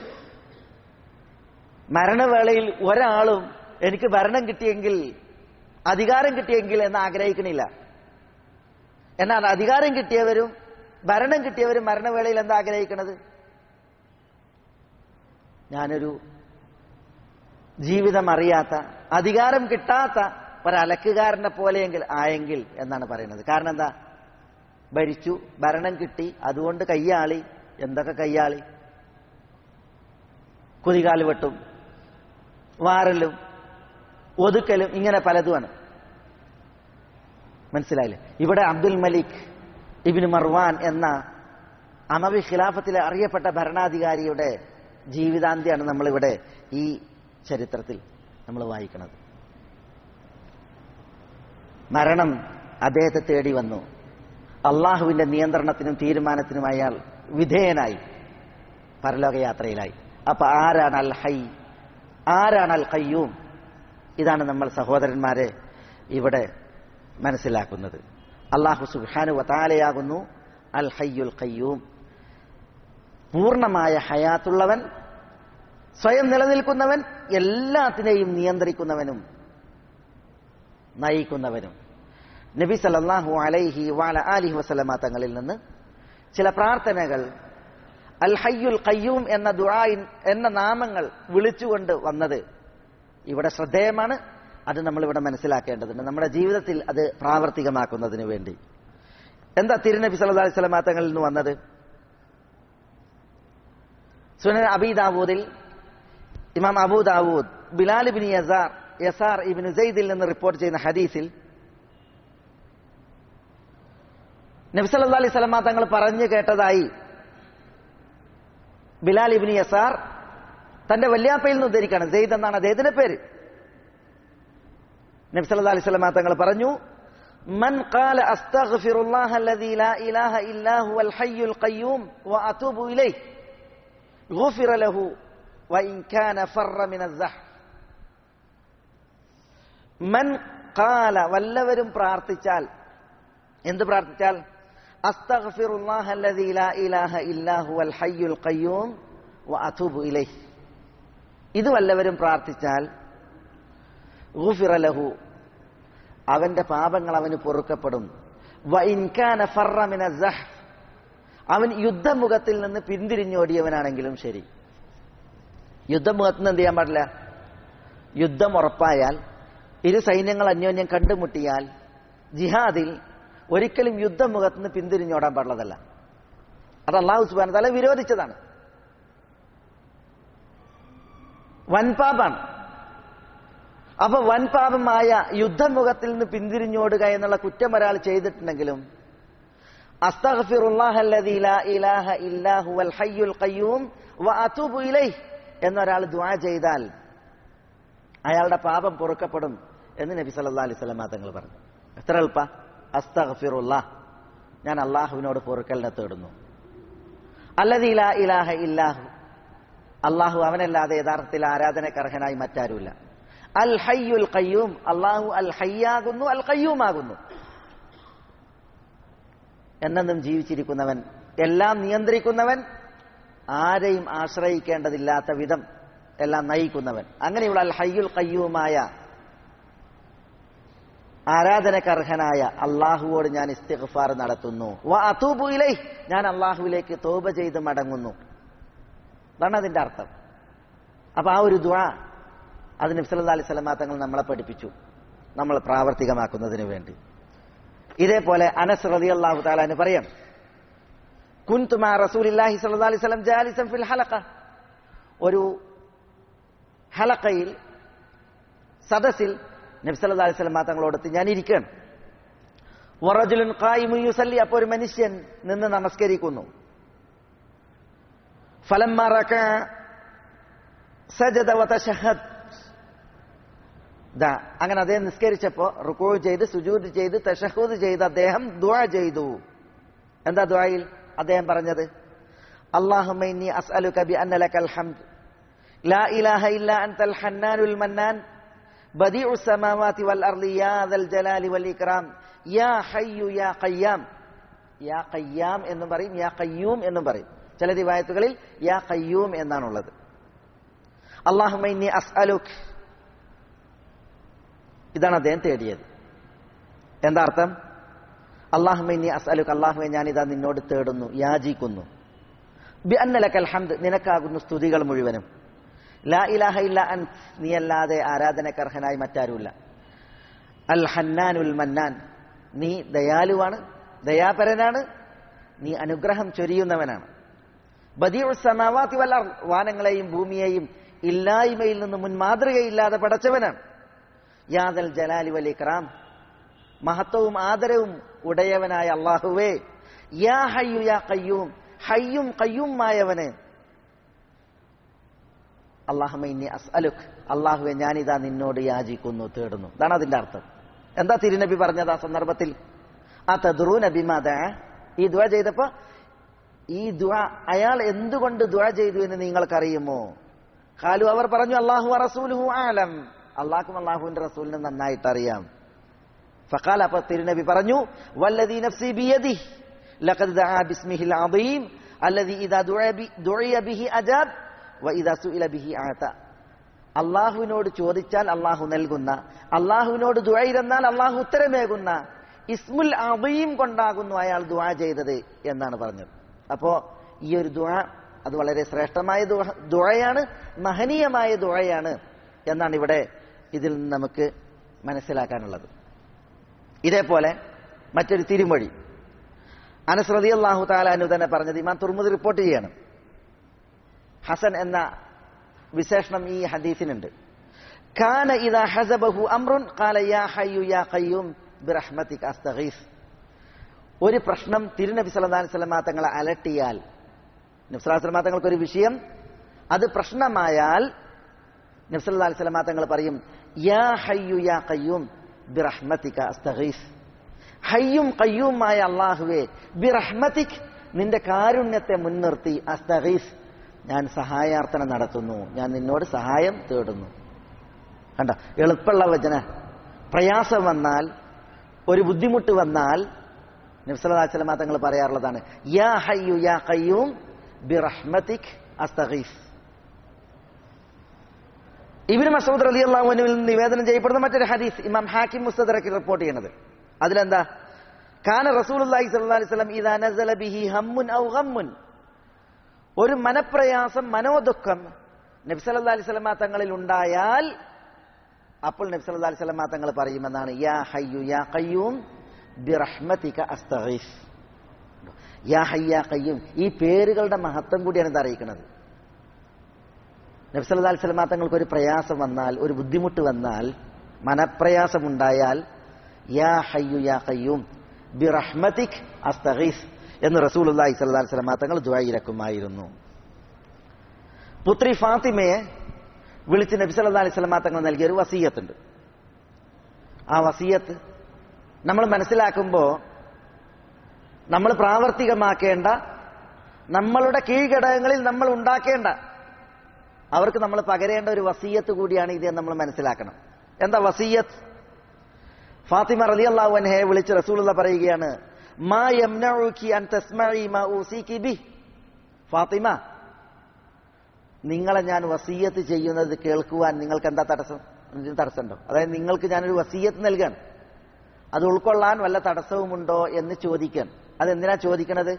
മരണവേളയിൽ ഒരാളും എനിക്ക് ഭരണം കിട്ടിയെങ്കിൽ അധികാരം കിട്ടിയെങ്കിൽ എന്ന് ആഗ്രഹിക്കണില്ല എന്നാൽ അധികാരം കിട്ടിയവരും ഭരണം കിട്ടിയവരും മരണവേളയിൽ എന്താ ആഗ്രഹിക്കണത് ഞാനൊരു ജീവിതം അറിയാത്ത അധികാരം കിട്ടാത്ത ഒരലക്കുകാരനെ പോലെയെങ്കിൽ ആയെങ്കിൽ എന്നാണ് പറയുന്നത് കാരണം എന്താ ഭരിച്ചു ഭരണം കിട്ടി അതുകൊണ്ട് കയ്യാളി എന്തൊക്കെ കയ്യാളി കുതികാല് വെട്ടും വാറലും ഒതുക്കലും ഇങ്ങനെ പലതുമാണ് മനസ്സിലായില്ലേ ഇവിടെ അബ്ദുൽ മലിക് ഇബിന് മർവാൻ എന്ന അമവി ഖിലാഫത്തിലെ അറിയപ്പെട്ട ഭരണാധികാരിയുടെ ജീവിതാന്ത്യാണ് നമ്മളിവിടെ ഈ ചരിത്രത്തിൽ നമ്മൾ വായിക്കുന്നത് മരണം അദ്ദേഹത്തെ തേടി വന്നു അള്ളാഹുവിന്റെ നിയന്ത്രണത്തിനും തീരുമാനത്തിനും അയാൾ വിധേയനായി പരലോകയാത്രയിലായി അപ്പൊ ആരാണ് അൽ ഹൈ ആരാണ് അൽ ഖയ്യൂം ഇതാണ് നമ്മൾ സഹോദരന്മാരെ ഇവിടെ മനസ്സിലാക്കുന്നത് അള്ളാഹു സുബാനു വതാലയാകുന്നു അൽ ഹയ്യുൽ ഖയ്യൂം പൂർണ്ണമായ ഹയാത്തുള്ളവൻ സ്വയം നിലനിൽക്കുന്നവൻ എല്ലാത്തിനെയും നിയന്ത്രിക്കുന്നവനും നയിക്കുന്നവനും നബി സല്ലല്ലാഹു അലൈഹി വാല ആലിഹി വസല്ലമ തങ്ങളിൽ നിന്ന് ചില പ്രാർത്ഥനകൾ അൽ ഹയ്യുൽ ഖയ്യൂം എന്ന ദുആയിൻ എന്ന നാമങ്ങൾ വിളിച്ചുകൊണ്ട് വന്നത് ഇവിടെ ശ്രദ്ധേയമാണ് അത് നമ്മൾ ഇവിടെ മനസ്സിലാക്കേണ്ടതുണ്ട് നമ്മുടെ ജീവിതത്തിൽ അത് പ്രാവർത്തികമാക്കുന്നതിന് വേണ്ടി എന്താ തിരുനബി സല്ലല്ലാഹു അലൈഹി വസല്ലമ തങ്ങളിൽ നിന്ന് വന്നത് സുനൻ അബി ദാവൂദിൽ ഇമാം അബൂ ദാവൂദ് ബിലാൽ ബിൻ യസാർ യസാർ ഇബിൻ സെയ്ദിൽ നിന്ന് റിപ്പോർട്ട് ചെയ്യുന്ന ഹദീസിൽ നബി സല്ലല്ലാഹു അലൈഹി വസല്ലമ തങ്ങൾ പറഞ്ഞു കേട്ടതായി ബിലാൽ ഇബിൻ യസാർ തന്റെ വല്യാപ്പയിൽ നിന്ന് ഉദ്ധരിക്കാണ് സെയ്ദ് എന്നാണ് അദ്ദേഹത്തിന്റെ പേര് നബി സല്ലല്ലാഹു അലൈഹി വസല്ലമ തങ്ങൾ പറഞ്ഞു من قال استغفر الله الذي لا اله الا هو الحي القيوم واتوب اليه غفر له وان كان فر من الزحف മൻ കാല വല്ലവരും പ്രാർത്ഥിച്ചാൽ എന്ത് പ്രാർത്ഥിച്ചാൽ അസ്തഗ്ഫിറുല്ലാഹ അല്ലദീ ലാ ഇലാഹ ഇല്ലാ ഹുവൽ ഹയ്യുൽ ഖയ്യൂം വഅതൂബു ഇലൈഹി ഇത് വല്ലവരും പ്രാർത്ഥിച്ചാൽ ഗുഫിറ ലഹു അവന്റെ പാപങ്ങൾ അവന് പൊറുക്കപ്പെടും വ ഇൻ കാന ഫറ മിന സഹ് അവൻ യുദ്ധമുഖത്തിൽ നിന്ന് പിന്തിരിഞ്ഞോടിയവനാണെങ്കിലും ശരി യുദ്ധമുഖത്ത് നിന്ന് എന്ത് ചെയ്യാൻ പാടില്ല യുദ്ധം ഉറപ്പായാൽ ഇരു സൈന്യങ്ങൾ അന്യോന്യം കണ്ടുമുട്ടിയാൽ ജിഹാദിൽ ഒരിക്കലും യുദ്ധമുഖത്ത് നിന്ന് പിന്തിരിഞ്ഞോടാൻ പാടുള്ളതല്ല അത് അള്ളാഹു സുബാൻ തല വിരോധിച്ചതാണ് വൻപാപാണ് അപ്പൊ വൻപാപമായ യുദ്ധമുഖത്തിൽ നിന്ന് പിന്തിരിഞ്ഞോടുക എന്നുള്ള കുറ്റം ഒരാൾ ചെയ്തിട്ടുണ്ടെങ്കിലും അസ്തഗ്ഫിറുല്ലാഹല്ലദീ ലാ ഇലാഹ ഇല്ലാ ഹുവൽ ഹയ്യുൽ ഖയ്യൂം വഅതൂബു ഇലൈഹി എന്നൊരാൾ ദുആ ചെയ്താൽ അയാളുടെ പാപം പൊറുക്കപ്പെടും എന്ന് നബി സല്ലല്ലാഹു അലൈഹി വസല്ലം തങ്ങൾ പറഞ്ഞു എത്ര എളുപ്പ അസ്തഗ്ഫിറുല്ലാ ഞാൻ അള്ളാഹുവിനോട് പൊറുക്കലിനെ തേടുന്നു അല്ലദീ ലാ ഇലാഹ ഇല്ലാഹു അള്ളാഹു അവനല്ലാതെ യഥാർത്ഥത്തിൽ ആരാധനക്കർഹനായി മറ്റാരുമില്ല അൽ ഹയ്യുൽ ഖയ്യൂം അള്ളാഹു അൽ ഹയ്യാകുന്നു അൽ ഖയ്യൂമാകുന്നു എന്നെന്നും ജീവിച്ചിരിക്കുന്നവൻ എല്ലാം നിയന്ത്രിക്കുന്നവൻ ആരെയും ആശ്രയിക്കേണ്ടതില്ലാത്ത വിധം എല്ലാം നയിക്കുന്നവൻ അങ്ങനെയുള്ള അൽ ഹയ്യുൽ ഖയ്യൂമായ ആരാധനക്കർഹനായ അള്ളാഹുവോട് ഞാൻ ഇസ്തിഗ്ഫാർ നടത്തുന്നു വ അതൂബു ഇലൈഹ് ഞാൻ അള്ളാഹുവിലേക്ക് തോപ ചെയ്ത് മടങ്ങുന്നു അതാണ് അതിന്റെ അർത്ഥം അപ്പൊ ആ ഒരു ദുആ അത് നബ്സല്ലാ അലൈഹി സ്വലമാ തങ്ങൾ നമ്മളെ പഠിപ്പിച്ചു നമ്മൾ പ്രാവർത്തികമാക്കുന്നതിന് വേണ്ടി ഇതേപോലെ അനസ് റതി അള്ളാഹു താലാന് പറയാം കുൻതുമാ റസൂലില്ലാഹി സല്ലല്ലാഹു അലൈഹി വസല്ലം ജാലിസൻ ഫിൽ ഹലഖ ഒരു ഹലക്കയിൽ സദസ്സിൽ നബി സല്ലല്ലാഹു അലൈഹി വസല്ലം തങ്ങളോടൊത്ത് ഞാൻ ഇരിക്കുകയാണ് വറജുലുൻ ഖായിമു യുസല്ലി അപ്പോൾ ഒരു മനുഷ്യൻ നിന്ന് നമസ്കരിക്കുന്നു ഫലമ്മ റക സജദ വതശഹദ് ദാ അങ്ങനെ അദ്ദേഹം നിസ്കരിച്ചപ്പോ റുക്കോ ചെയ്ത് സുജൂദ് ചെയ്ത് തഷഹൂദ് ചെയ്ത് അദ്ദേഹം ദുആ ചെയ്തു എന്താ ദുആയിൽ അദ്ദേഹം പറഞ്ഞത് اللهم إني أسألك بأن لك الحمد لا إله إلا أنت الحنان المنان بديع السماوات والأرض يا ذا الجلال والإكرام يا حي يا قيام യാ കയ്യാം എന്നും പറയും യാ കയ്യൂം എന്നും പറയും ചില റിവായത്തുകളിൽ യാ കയ്യൂം എന്നാണുള്ളത് അള്ളാഹുമൈനി അസ്അലുഖ് ഇതാണ് അദ്ദേഹം തേടിയത് എന്താ അർത്ഥം അള്ളാഹുമൈനി അസ്അലുഖ് അള്ളാഹുമെ ഞാനിതാ നിന്നോട് തേടുന്നു യാചിക്കുന്നു ബി അന്നലക്കൽ ഹംദ് നിനക്കാകുന്നു സ്തുതികൾ മുഴുവനും ലാ ഇലാഹ ഇല്ല അൻ നീയല്ലാതെ ആരാധനക്കർഹനായി മറ്റാരുമില്ല അൽ ഹന്നാനുൽ മന്നാൻ നീ ദയാലുവാണ് ദയാപരനാണ് നീ അനുഗ്രഹം ചൊരിയുന്നവനാണ് ബദിഉ സമാവാതി വൽ അർദ് വാനങ്ങളെയും ഭൂമിയെയും ഇല്ലായ്മയിൽ നിന്ന് മുൻമാതൃകയില്ലാതെ പടച്ചവനാണ് യാദൽ ജലാലി വൽ ഇക്രാം മഹത്വവും ആദരവും ഉടയവനായ അള്ളാഹുവേ യാ ഹയ്യു യാ കയ്യൂം ഹയ്യും കയ്യുമായവന് അള്ളാഹുമൈനി അസ്അലുഖ് അള്ളാഹുവെ ഞാനിതാ നിന്നോട് യാചിക്കുന്നു തേടുന്നു ഇതാണ് അതിന്റെ അർത്ഥം എന്താ തിരുനബി പറഞ്ഞത് ആ സന്ദർഭത്തിൽ ആ തദ്റൂ നബിമാത ഈ ദുവ ചെയ്തപ്പോ ഈ ദുവ അയാൾ എന്തുകൊണ്ട് ദുവ ചെയ്തു എന്ന് നിങ്ങൾക്കറിയുമോ കാലു അവർ പറഞ്ഞു അള്ളാഹു റസൂലുഹു ആലം അള്ളാഹും അള്ളാഹുവിന്റെ റസൂലിന് നന്നായിട്ട് അറിയാം ഫഖാൽ അപ്പൊ തിരുനബി പറഞ്ഞു വല്ലദീ നഫ്സി ബിയദിഹി ലഖദ് ദആ ബിസ്മിഹിൽ അദീം അല്ലദീ ഇദാ ദുആ ബി ദുഇയ ബിഹി അജാബ് വ ഇദാ സുഇല ബിഹി ആത അള്ളാഹുവിനോട് ചോദിച്ചാൽ അള്ളാഹു നൽകുന്ന അള്ളാഹുവിനോട് ദുആയിരുന്നാൽ അള്ളാഹു ഉത്തരമേകുന്ന ഇസ്മുൽ അദീം കൊണ്ടാകുന്നു അയാൾ ദുആ ചെയ്തത് എന്നാണ് പറഞ്ഞത് അപ്പോ ഈ ഒരു ദുആ അത് വളരെ ശ്രേഷ്ഠമായ ദുആ- ദുആയാണ് മഹനീയമായ ദുആയാണ് എന്നാണ് ഇവിടെ ഇതിൽ നിന്ന് നമുക്ക് മനസ്സിലാക്കാനുള്ളത് ഇതേപോലെ മറ്റൊരു തിരുമൊഴി അനസ് റളിയല്ലാഹു തആല അനു തന്നെ പറഞ്ഞത് ഇമാം തുർമുദ് റിപ്പോർട്ട് ചെയ്യാണ് ഹസൻ എന്ന വിശേഷണം ഈ ഹദീസിനുണ്ട് കാന ഇദാ ഹസബഹു അംറുൻ ഖാല യാ ഹയ്യു യാ ഖയ്യൂം ബിറഹ്മതിക അസ്തഗീസ് ഒരു പ്രശ്നം തിരുനബി സല്ലല്ലാഹു അലൈഹി വസല്ലമ തങ്ങളെ അലട്ടിയാൽ നബി സല്ലല്ലാഹു അലൈഹി വസല്ലമ തങ്ങൾക്ക് ഒരു വിഷയം അത് പ്രശ്നമായാൽ നബി സല്ലല്ലാഹു അലൈഹി വസല്ലമ തങ്ങൾ പറയും യാ ഹയ്യു യാ ഖയ്യൂം ബിറഹ്മതിക അസ്തഗീസ് ഹയ്യും കയ്യുമായ അള്ളാഹുവേ ബിറഹ്മതിക് നിന്റെ കാരുണ്യത്തെ മുൻനിർത്തി അസ്തഗീസ് ഞാൻ സഹായാർത്ഥന നടത്തുന്നു ഞാൻ നിന്നോട് സഹായം തേടുന്നു കണ്ട എളുപ്പമുള്ള വചന പ്രയാസം വന്നാൽ ഒരു ബുദ്ധിമുട്ട് വന്നാൽ നബ്സലാസ്ലമ തങ്ങൾ പറയാറുള്ളതാണ് യാ ഹയ്യു യാ കയ്യൂം ബിറഹ്മതിക് അസ്തഗീസ് ഇബിന് മസൂദ് അലി അള്ളാഹുവിൽ നിന്ന് നിവേദനം ചെയ്യപ്പെടുന്ന മറ്റൊരു ഹദീസ് ഇമാം ഹാക്കിം മുസ്തദറക്കിൽ റിപ്പോർട്ട് ചെയ്യണത് അതിലെന്താ കാന റസൂലുള്ളാഹി സ്വല്ലല്ലാഹി അലൈഹി വസല്ലം ഇദാ നസല ബിഹി ഹമ്മുൻ ഔ ഗമ്മുൻ ഒരു മനപ്രയാസം മനോദുഃഖം നബി സല്ലല്ലാഹു അലൈഹി വസല്ലമ തങ്ങളിൽ ഉണ്ടായാൽ അപ്പോൾ നബി സല്ലല്ലാഹു അലൈഹി വസല്ലമ തങ്ങൾ പറയുമെന്നാണ് യാ ഹയ്യു യാ ഖയ്യൂം ബിറഹ്മതിക അസ്തഗീസ് യാ ഹയ്യ യാ ഖയ്യൂം ഈ പേരുകളുടെ മഹത്വം കൂടിയാണ് ഇത് അറിയിക്കുന്നത് നബി സല്ലല്ലാഹു അലൈഹി വസല്ലമ തങ്ങൾക്ക് ഒരു പ്രയാസം വന്നാൽ ഒരു ബുദ്ധിമുട്ട് വന്നാൽ മനപ്രയാസമുണ്ടായാൽ യാ ഹയ്യു യാ ഖയ്യൂം ബിറഹ്മതിക് അസ്തഗീസ് എന്ന് റസൂലുള്ളാഹി സ്വല്ലല്ലാഹു അലൈഹി വസല്ലമ തങ്ങൾ ദുആയിരക്കുമായിരുന്നു പുത്രി ഫാത്തിമയെ വിളിച്ച് നബി സല്ലല്ലാഹു അലൈഹി വസല്ലമ തങ്ങൾ നൽകിയ ഒരു വസീയത്തുണ്ട് ആ വസീയത്ത് നമ്മൾ മനസ്സിലാക്കുമ്പോൾ നമ്മൾ പ്രാവർത്തികമാക്കേണ്ട നമ്മളുടെ കീഴ്ഘടകങ്ങളിൽ നമ്മൾ ഉണ്ടാക്കേണ്ട അവർക്ക് നമ്മൾ പകരേണ്ട ഒരു വസീയത്ത് കൂടിയാണ് ഇത് എന്ന് നമ്മൾ മനസ്സിലാക്കണം എന്താ വസീയത്ത് ഫാത്തിമ റളിയല്ലാഹു അൻഹയെ വിളിച്ച് റസൂലുള്ള പറയുകയാണ് മാ യംനഉകി അൻ തസ്മഈ മാ ഊസികി ബി ഫാത്തിമ നിങ്ങളെ ഞാൻ വസീയത്ത് ചെയ്യുന്നത് കേൾക്കുവാൻ നിങ്ങൾക്ക് എന്താ തടസ്സം എന്തിന് തടസ്സമുണ്ടോ അതായത് നിങ്ങൾക്ക് ഞാനൊരു വസീയത്ത് നൽകാണ് അത് ഉൾക്കൊള്ളാൻ വല്ല തടസ്സവുമുണ്ടോ എന്ന് ചോദിക്കാൻ അതെന്തിനാ ചോദിക്കണത്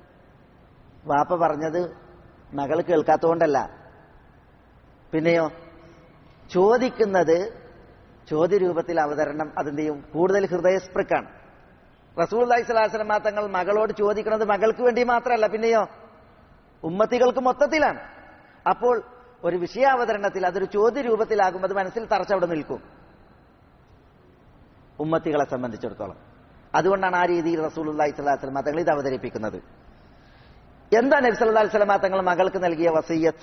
വാപ്പ പറഞ്ഞത് മകൾ കേൾക്കാത്തതുകൊണ്ടല്ല പിന്നെയോ ചോദിക്കുന്നത് ചോദ്യരൂപത്തിൽ അവതരണം അതെന്ത് ചെയ്യും കൂടുതൽ ഹൃദയസ്പൃക്കാണ് റസൂൽ അലൈഹി സ്വലാസ്ലമ തങ്ങൾ മകളോട് ചോദിക്കുന്നത് മകൾക്ക് വേണ്ടി മാത്രമല്ല പിന്നെയോ ഉമ്മത്തികൾക്ക് മൊത്തത്തിലാണ് അപ്പോൾ ഒരു വിഷയാവതരണത്തിൽ അതൊരു ചോദ്യരൂപത്തിലാകുമ്പോൾ അത് മനസ്സിൽ തറച്ചവിടെ നിൽക്കും ഉമ്മത്തികളെ സംബന്ധിച്ചിടത്തോളം അതുകൊണ്ടാണ് ആ രീതിയിൽ റസൂൽ അള്ളാഹി സ്വലാസ്ലമ തങ്ങൾ ഇത് അവതരിപ്പിക്കുന്നത് എന്താ നബി സല്ലല്ലാഹു അലൈഹി വസല്ലമ തങ്ങൾ മകൾക്ക് നൽകിയ വസീയത്ത്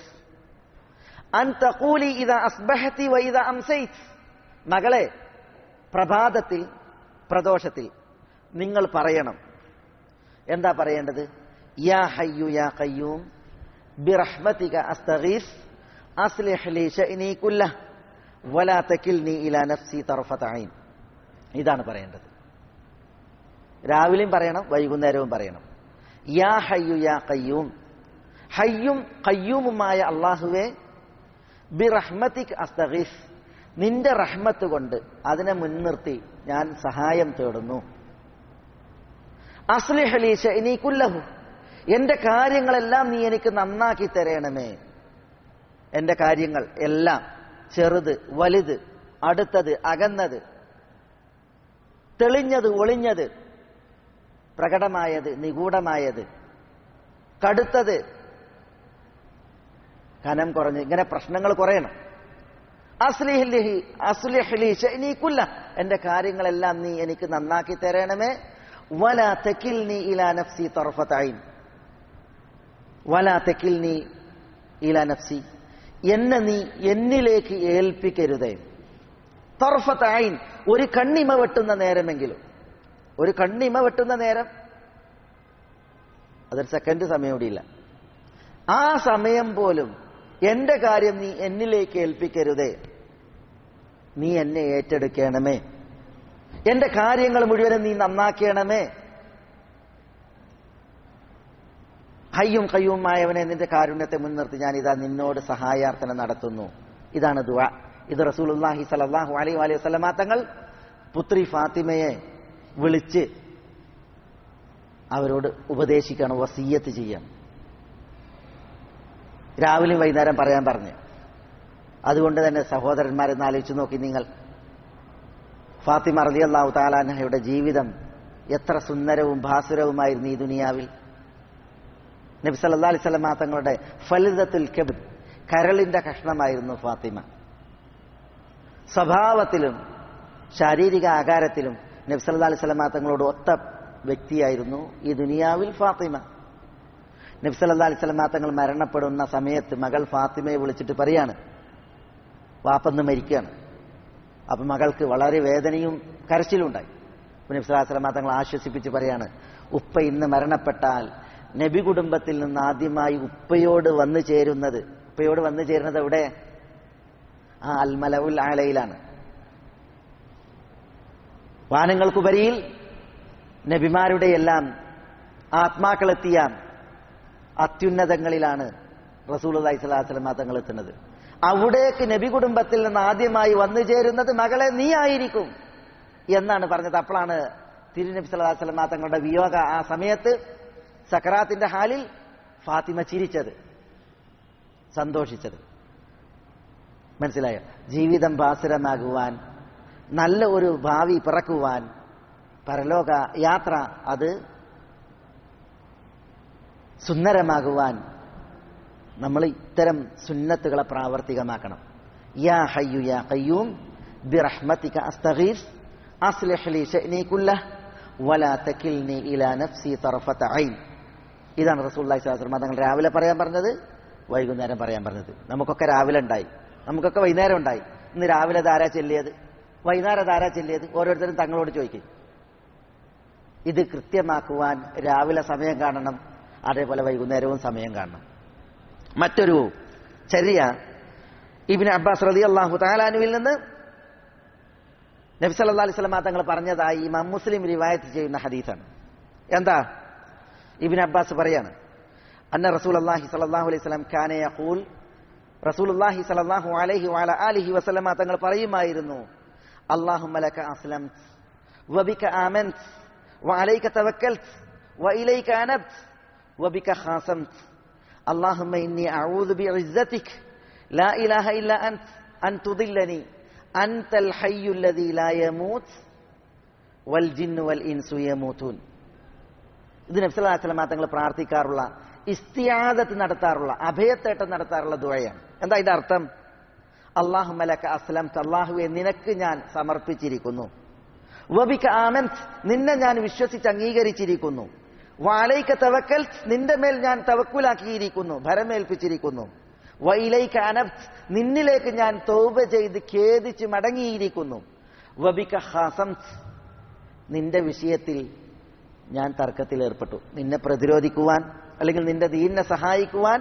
അൻ തഖൂലി ഇദാ അസ്ബഹതി വ ഇദാ അംസൈത് മകളെ പ്രഭാതത്തിൽ പ്രദോഷത്തിൽ നിങ്ങൾ പറയണം എന്താ പറയേണ്ടത് യാ ഹയ്യു യാ ഖയ്യൂം ബിറഹ്മതിക അസ്തഗീസ് അസ്ലിഹ് ലി ശഅനി കുല്ലഹ് വലാ തകിൽനി ഇലാ നഫ്സി തർഫത ഐൻ ഇതാണ് പറയേണ്ടത് രാവിലെയും പറയണം വൈകുന്നേരവും പറയണം യാ ഹയ്യു യാ ഖയ്യൂം ഹയ്യും ഖയ്യൂമുമായ അള്ളാഹുവെ ബിറഹ്മതിക് അസ്തഗീസ് നിന്റെ റഹ്മത്ത് കൊണ്ട് അതിനെ മുൻനിർത്തി ഞാൻ സഹായം തേടുന്നു അസ്ലിഹലീശ ഇനി കുല്ലഹു എന്റെ കാര്യങ്ങളെല്ലാം നീ എനിക്ക് നന്നാക്കി തരണമേ എന്റെ കാര്യങ്ങൾ എല്ലാം ചെറുത് വലുത് അടുത്തത് അകന്നത് തെളിഞ്ഞത് ഒളിഞ്ഞത് പ്രകടമായത് നിഗൂഢമായത് കടുത്തത് കനം കുറഞ്ഞ് ഇങ്ങനെ പ്രശ്നങ്ങൾ കുറയണം അസ്ലിഹ്ലിഹി അസ്ലിഹ്ലി ഷഅ്നീകുല്ല എന്റെ കാര്യങ്ങളെല്ലാം നീ എനിക്ക് നന്നാക്കി തരണമേ വല തകിൽനി ഇലാ നഫ്സി തർഫത ഐൻ വല തകിൽനി ഇലാ നഫ്സി എന്നെ നീ എന്നിലേക്ക് ഏൽപ്പിക്കരുതേ തർഫത ഐൻ ഒരു കണ്ണിമ വെട്ടുന്ന നേരമെങ്കിലും ഒരു കണ്ണിമ വെട്ടുന്ന നേരം അതൊരു സെക്കൻഡ് സമയം കൂടിയില്ല ആ സമയം പോലും എന്റെ കാര്യം നീ എന്നിലേക്ക് ഏൽപ്പിക്കരുതേ നീ എന്നെ ഏറ്റെടുക്കണമേ എന്റെ കാര്യങ്ങൾ മുഴുവനും നീ നന്നാക്കണമേ ഹയ്യും കയ്യുമായവനെ നിന്റെ കാരുണ്യത്തെ മുൻനിർത്തി ഞാൻ ഇതാ നിന്നോട് സഹായാർത്ഥന നടത്തുന്നു ഇതാണ് ദുആ ഇത് റസൂലുള്ളാഹി സ്വല്ലല്ലാഹു അലൈഹി വലൈഹി വസല്ലമ തങ്ങൾ പുത്രി ഫാത്തിമയെ വിളിച്ച് അവരോട് ഉപദേശിക്കണം വസീയത്ത് ചെയ്യണം രാവിലെയും വൈകുന്നേരം പറയാൻ പറഞ്ഞു അതുകൊണ്ട് തന്നെ സഹോദരന്മാരെന്ന് ആലോചിച്ച് നോക്കി നിങ്ങൾ ഫാത്തിമ റലി അള്ളാഹു താലാനഹയുടെ ജീവിതം എത്ര സുന്ദരവും ഭാസുരവുമായിരുന്നു ഈ ദുനിയാവിൽ നബി സല്ലാ അലൈഹി സ്വലമാ തങ്ങളുടെ ഫലിതത്തുൽ കെബ് കരളിന്റെ കഷ്ണമായിരുന്നു ഫാത്തിമ സ്വഭാവത്തിലും ശാരീരിക ആകാരത്തിലും നബി സല്ലാ അലൈഹി സ്വലമാ തങ്ങളോട് ഒത്ത വ്യക്തിയായിരുന്നു ഈ ദുനിയാവിൽ ഫാത്തിമ നബി സല്ലാ അലൈഹി സ്വലമാ തങ്ങൾ മരണപ്പെടുന്ന സമയത്ത് മകൾ ഫാത്തിമയെ വിളിച്ചിട്ട് പറയാണ് വാപ്പന്ന് മരിക്കുകയാണ് അപ്പൊ മകൾക്ക് വളരെ വേദനയും കരച്ചിലും ഉണ്ടായി നബി സ്വലാഹു സ്വലമാ തങ്ങൾ ആശ്വസിപ്പിച്ച് പറയാണ് ഉപ്പ ഇന്ന് മരണപ്പെട്ടാൽ നബി കുടുംബത്തിൽ നിന്ന് ആദ്യമായി ഉപ്പയോട് വന്നു ചേരുന്നത് ഉപ്പയോട് വന്നു ചേരുന്നത് എവിടെ ആ അൽമലവുൽ ആലയിലാണ് വാനങ്ങൾക്കുപരിയിൽ നബിമാരുടെ എല്ലാം ആത്മാക്കളെത്തിയ അത്യുന്നതങ്ങളിലാണ് റസൂൽ അലൈഹി സ്വലാസ്ലമ തങ്ങൾ എത്തുന്നത് അവിടേക്ക് നബി കുടുംബത്തിൽ നിന്ന് ആദ്യമായി വന്നു ചേരുന്നത് മകളെ നീ ആയിരിക്കും എന്നാണ് പറഞ്ഞത് അപ്പോഴാണ് തിരുനബി സല്ലല്ലാഹു അലൈഹി വസല്ലം തങ്ങളുടെ വിയോഗ ആ സമയത്ത് സക്കറാത്തിന്റെ ഹാലിൽ ഫാത്തിമ ചിരിച്ചത് സന്തോഷിച്ചത് മനസ്സിലായോ ജീവിതം ഭാസുരമാകുവാൻ നല്ല ഒരു ഭാവി പിറക്കുവാൻ പരലോക യാത്ര അത് സുന്ദരമാകുവാൻ നമ്മൾ ഇത്തരം സുന്നത്തുകളെ പ്രാവർത്തികമാക്കണം യാ ഹയ്യു യാ ഖയ്യൂം ബിറഹ്മതിക അസ്തഗീസ് അസ്ലിഹ് ലി ശഅനി കുല്ലഹ് വലാ തകിൽനി ഇലാ നഫ്സി തറഫത ഐൻ ഇതാണ് റസൂലുള്ളാഹി സ്വല്ലല്ലാഹു അലൈഹി വസല്ലം തങ്ങൾ രാവിലെ പറയാൻ പറഞ്ഞത് വൈകുന്നേരം പറയാൻ പറഞ്ഞത് നമുക്കൊക്കെ രാവിലെ ഉണ്ടായി നമുക്കൊക്കെ വൈകുന്നേരം ഉണ്ടായി ഇന്ന് രാവിലെ ധാരാ ചെല്ലിയത് വൈകുന്നേരം ധാരാ ചെല്ലിയത് ഓരോരുത്തരും തങ്ങളോട് ചോദിക്കും ഇത് കൃത്യമാക്കുവാൻ രാവിലെ സമയം കാണണം അതേപോലെ വൈകുന്നേരവും സമയം കാണണം മറ്റൊരു ചര്യ ഇബിൻ അബ്ബാസ് റലി അള്ളാഹു താലാനുവിൽ നിന്ന് നബി സല്ലാ അലൈഹി സ്വലമ തങ്ങൾ പറഞ്ഞതായി ഇമാം മുസ്ലിം റിവായത്ത് ചെയ്യുന്ന ഹദീസാണ് എന്താ ഇബിൻ അബ്ബാസ് പറയാണ് അന്ന റസൂൽ അള്ളാഹി സലാഹു അലൈഹി സ്വലം ഖാനെ യഖൂൽ റസൂൽ അള്ളാഹി സലാഹു അലൈഹി വാല അലിഹി വസലമ തങ്ങൾ പറയുമായിരുന്നു അള്ളാഹു മലക അസ്ലം വബിക ആമൻത് وعليك توكلت وإليك أنبت وبك خاصمت اللهم إني أعوذ بعزتك لا إله إلا أنت أن تضلني أنت الحي الذي لا يموت والجن والإنس يموتون ഇത് നബ്സലാസ്ലമ തങ്ങൾ പ്രാർത്ഥിക്കാറുള്ള ഇസ്തിയാദത്ത് നടത്താറുള്ള അഭയത്തേട്ടം നടത്താറുള്ള ദുഴയാണ് എന്താ ഇതിന്റെ അർത്ഥം അള്ളാഹു മലക്ക അസ്ലം അള്ളാഹുവെ നിനക്ക് ഞാൻ സമർപ്പിച്ചിരിക്കുന്നു വബിക്ക് ആമൻസ് നിന്നെ ഞാൻ വിശ്വസിച്ച് അംഗീകരിച്ചിരിക്കുന്നു വാലൈക്ക തവക്കൽ നിന്റെ മേൽ ഞാൻ തവക്കുലാക്കിയിരിക്കുന്നു ഭരമേൽപ്പിച്ചിരിക്കുന്നു വൈലൈക്ക അനബ്ത് നിന്നിലേക്ക് ഞാൻ തൗബ ചെയ്ത് ഖേദിച്ച് മടങ്ങിയിരിക്കുന്നു വബിക ഹാസംസ് നിന്റെ വിഷയത്തിൽ ഞാൻ തർക്കത്തിൽ ഏർപ്പെട്ടു നിന്നെ പ്രതിരോധിക്കുവാൻ അല്ലെങ്കിൽ നിന്റെ ദീനിനെ സഹായിക്കുവാൻ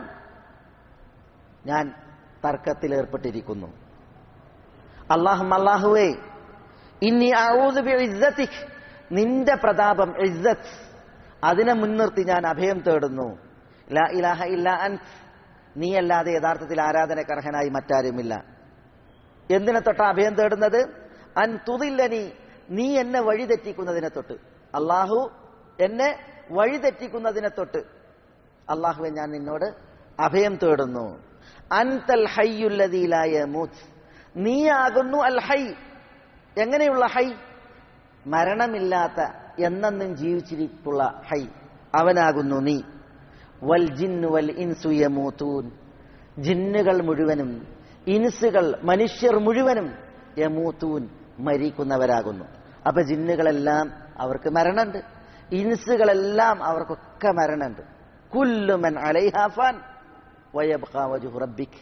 ഞാൻ തർക്കത്തിൽ ഏർപ്പെട്ടിരിക്കുന്നു അള്ളാഹു അള്ളാഹുവേ ഇനി ഇസ്സത്തിക് നിന്റെ പ്രതാപം ഇസ്സത്ത് അതിനെ മുൻനിർത്തി ഞാൻ അഭയം തേടുന്നു ലാ ഇലാഹ ഇല്ല അൻസ് നീ അല്ലാതെ യഥാർത്ഥത്തിൽ ആരാധനക്കർഹനായി മറ്റാരുമില്ല എന്തിനെ തൊട്ട അഭയം തേടുന്നത് അൻ തുതില്ലനി നീ എന്നെ വഴിതെറ്റിക്കുന്നതിനെ തൊട്ട് അള്ളാഹു എന്നെ വഴിതെറ്റിക്കുന്നതിനെ തൊട്ട് അള്ളാഹുവെ ഞാൻ നിന്നോട് അഭയം തേടുന്നു അൻതൽ ഹയ്യുല്ലതീലായ മൂത്ത് നീയാകുന്നു അൽ ഹൈ എങ്ങനെയുള്ള ഹൈ മരണമില്ലാത്ത എന്നെന്നും ജീവിച്ചിരിപ്പുള്ള ഹൈ അവനാകുന്നു നീ വൽ ജിന്നു വൽ ഇൻസുയമൂത്തൂൻ ജിന്നുകൾ മുഴുവനും ഇൻസുകൾ മനുഷ്യർ മുഴുവനും യമൂത്തൂൻ മരിക്കുന്നവരാകുന്നു അപ്പൊ ജിന്നുകളെല്ലാം അവർക്ക് മരണമുണ്ട് ഇൻസുകളെല്ലാം അവർക്കൊക്കെ മരണമുണ്ട് കുല്ലുമൻ അലൈഹാഫാൻ വയബ്ഖാ വജ്ഹു റബ്ബിക്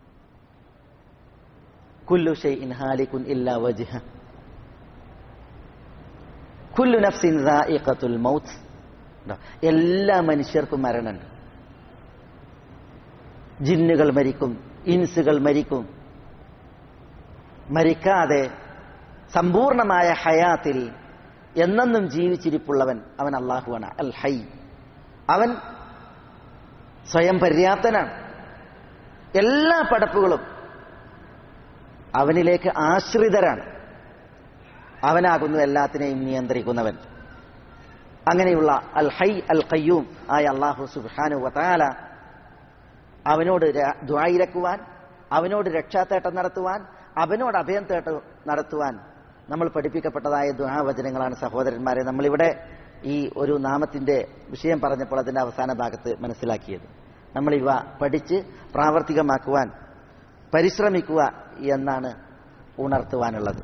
കുല്ലു ഷൈഇൻ ഹാലികുൻ ഇല്ലാ വജ്ഹ കുല്ലു നഫ്സിൻ ദാഇഖത്തുൽ മൗത്ത് എല്ലാ മനുഷ്യർക്കും മരണമുണ്ട് ജിന്നുകൾ മരിക്കും ഇൻസുകൾ മരിക്കും മരിക്കാതെ സമ്പൂർണമായ ഹയാത്തിൽ എന്നെന്നും ജീവിച്ചിരിപ്പുള്ളവൻ അവൻ അള്ളാഹുവാണ് അൽ ഹൈ അവൻ സ്വയം പര്യാപ്തനാണ് എല്ലാ പടപ്പുകളും അവനിലേക്ക് ആശ്രിതരാണ് അവനാകുന്നു എല്ലാത്തിനെയും നിയന്ത്രിക്കുന്നവൻ അങ്ങനെയുള്ള അൽ ഹൈ അൽ ഖയ്യൂം ആയ അള്ളാഹു സുബാനു വതാല അവനോട് ദ്വായിരക്കുവാൻ അവനോട് രക്ഷാത്തേട്ടം നടത്തുവാൻ അവനോട് അഭയം തേട്ടം നടത്തുവാൻ നമ്മൾ പഠിപ്പിക്കപ്പെട്ടതായ ദുഹാവചനങ്ങളാണ് സഹോദരന്മാരെ നമ്മളിവിടെ ഈ ഒരു നാമത്തിന്റെ വിഷയം പറഞ്ഞപ്പോൾ അതിന്റെ അവസാന ഭാഗത്ത് മനസ്സിലാക്കിയത് നമ്മളിവ പഠിച്ച് പ്രാവർത്തികമാക്കുവാൻ പരിശ്രമിക്കുക എന്നാണ് ഉണർത്തുവാനുള്ളത്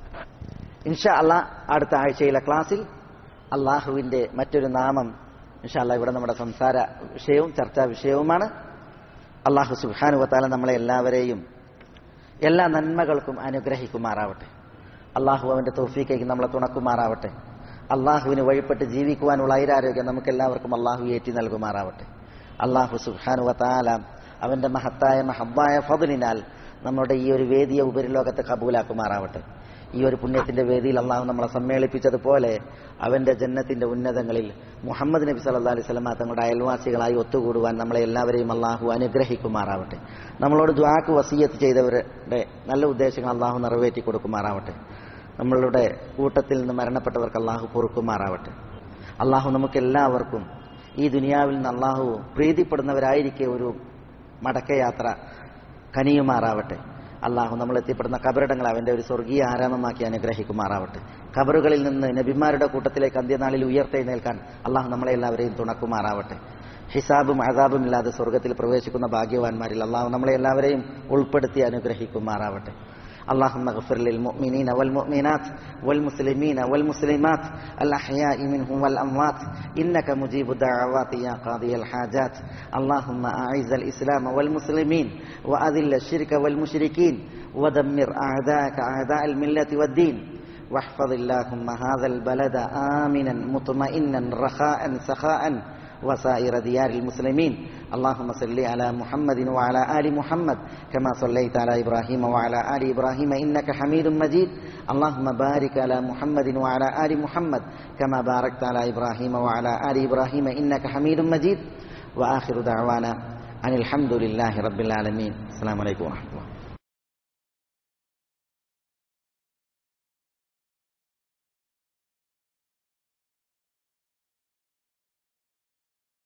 ഇൻഷാ അല്ല അടുത്ത ആഴ്ചയിലെ ക്ലാസ്സിൽ അള്ളാഹുവിന്റെ മറ്റൊരു നാമം ഇൻഷാ അല്ല ഇവിടെ നമ്മുടെ സംസാര വിഷയവും ചർച്ചാ വിഷയവുമാണ് അള്ളാഹു സുബാനു വത്താല നമ്മളെ എല്ലാവരെയും എല്ലാ നന്മകൾക്കും അനുഗ്രഹിക്കുമാറാവട്ടെ അള്ളാഹു അവന്റെ തോഫീക്കേക്ക് നമ്മളെ തുണക്കുമാറാവട്ടെ അള്ളാഹുവിന് വഴിപ്പെട്ട് ജീവിക്കുവാനുള്ള ഐരാരോഗ്യം നമുക്ക് എല്ലാവർക്കും അള്ളാഹു ഏറ്റി നൽകുമാറാവട്ടെ അള്ളാഹു സുബാനു വത്താല അവന്റെ മഹത്തായ മഹബായ ഫതിലിനാൽ നമ്മുടെ ഈ ഒരു വേദിയെ ഉപരിലോകത്ത് കബൂലാക്കുമാറാവട്ടെ ഈ ഒരു പുണ്യത്തിന്റെ വേദിയിൽ അള്ളാഹു നമ്മളെ സമ്മേളിപ്പിച്ചതുപോലെ അവന്റെ ജന്നത്തിന്റെ ഉന്നതങ്ങളിൽ മുഹമ്മദ് നബി സല്ലാ അലൈഹി സ്വലമ തങ്ങളുടെ അയൽവാസികളായി ഒത്തുകൂടുവാൻ നമ്മളെ എല്ലാവരെയും അള്ളാഹു അനുഗ്രഹിക്കുമാറാവട്ടെ നമ്മളോട് ദ്വാക്ക് വസീയത്ത് ചെയ്തവരുടെ നല്ല ഉദ്ദേശങ്ങൾ അള്ളാഹു നിറവേറ്റി കൊടുക്കുമാറാവട്ടെ നമ്മളുടെ കൂട്ടത്തിൽ നിന്ന് മരണപ്പെട്ടവർക്ക് അള്ളാഹു പൊറുക്കുമാറാവട്ടെ അള്ളാഹു നമുക്ക് എല്ലാവർക്കും ഈ ദുനിയാവിൽ നിന്ന് അള്ളാഹു പ്രീതിപ്പെടുന്നവരായിരിക്കെ ഒരു മടക്കയാത്ര കനിയുമാറാവട്ടെ അള്ളാഹു നമ്മൾ എത്തിപ്പെടുന്ന കബറിടങ്ങൾ അവന്റെ ഒരു സ്വർഗീയ ആരാമമാക്കി അനുഗ്രഹിക്കുമാറാവട്ടെ കബറുകളിൽ നിന്ന് നബിമാരുടെ കൂട്ടത്തിലേക്ക് അന്ത്യനാളിൽ ഉയർത്തെഴുന്നേൽക്കാൻ അള്ളാഹു നമ്മളെ എല്ലാവരെയും തുണക്കുമാറാവട്ടെ ഹിസാബും അസാബും ഇല്ലാതെ സ്വർഗത്തിൽ പ്രവേശിക്കുന്ന ഭാഗ്യവാന്മാരിൽ അള്ളാഹു നമ്മളെ എല്ലാവരെയും ഉൾപ്പെടുത്തി അനുഗ്രഹിക്കുമാറാവട്ടെ اللهم اغفر للمؤمنين والمؤمنات والمسلمين والمسلمات الأحياء منهم والأموات إنك مجيب الدعوات يا قاضي الحاجات اللهم أعز الإسلام والمسلمين وأذل الشرك والمشركين ودمر أعداءك أعداء الملة والدين واحفظ اللهم هذا البلد آمنا مطمئنا رخاء سخاء وسائر ديار المسلمين اللهم صل على محمد وعلى آل محمد كما صليت على إبراهيم وعلى آل إبراهيم إنك حميد مجيد اللهم بارك على محمد وعلى آل محمد كما باركت على إبراهيم وعلى آل إبراهيم إنك حميد مجيد وآخر دعوانا أن الحمد لله رب العالمين السلام عليكم ورحمة الله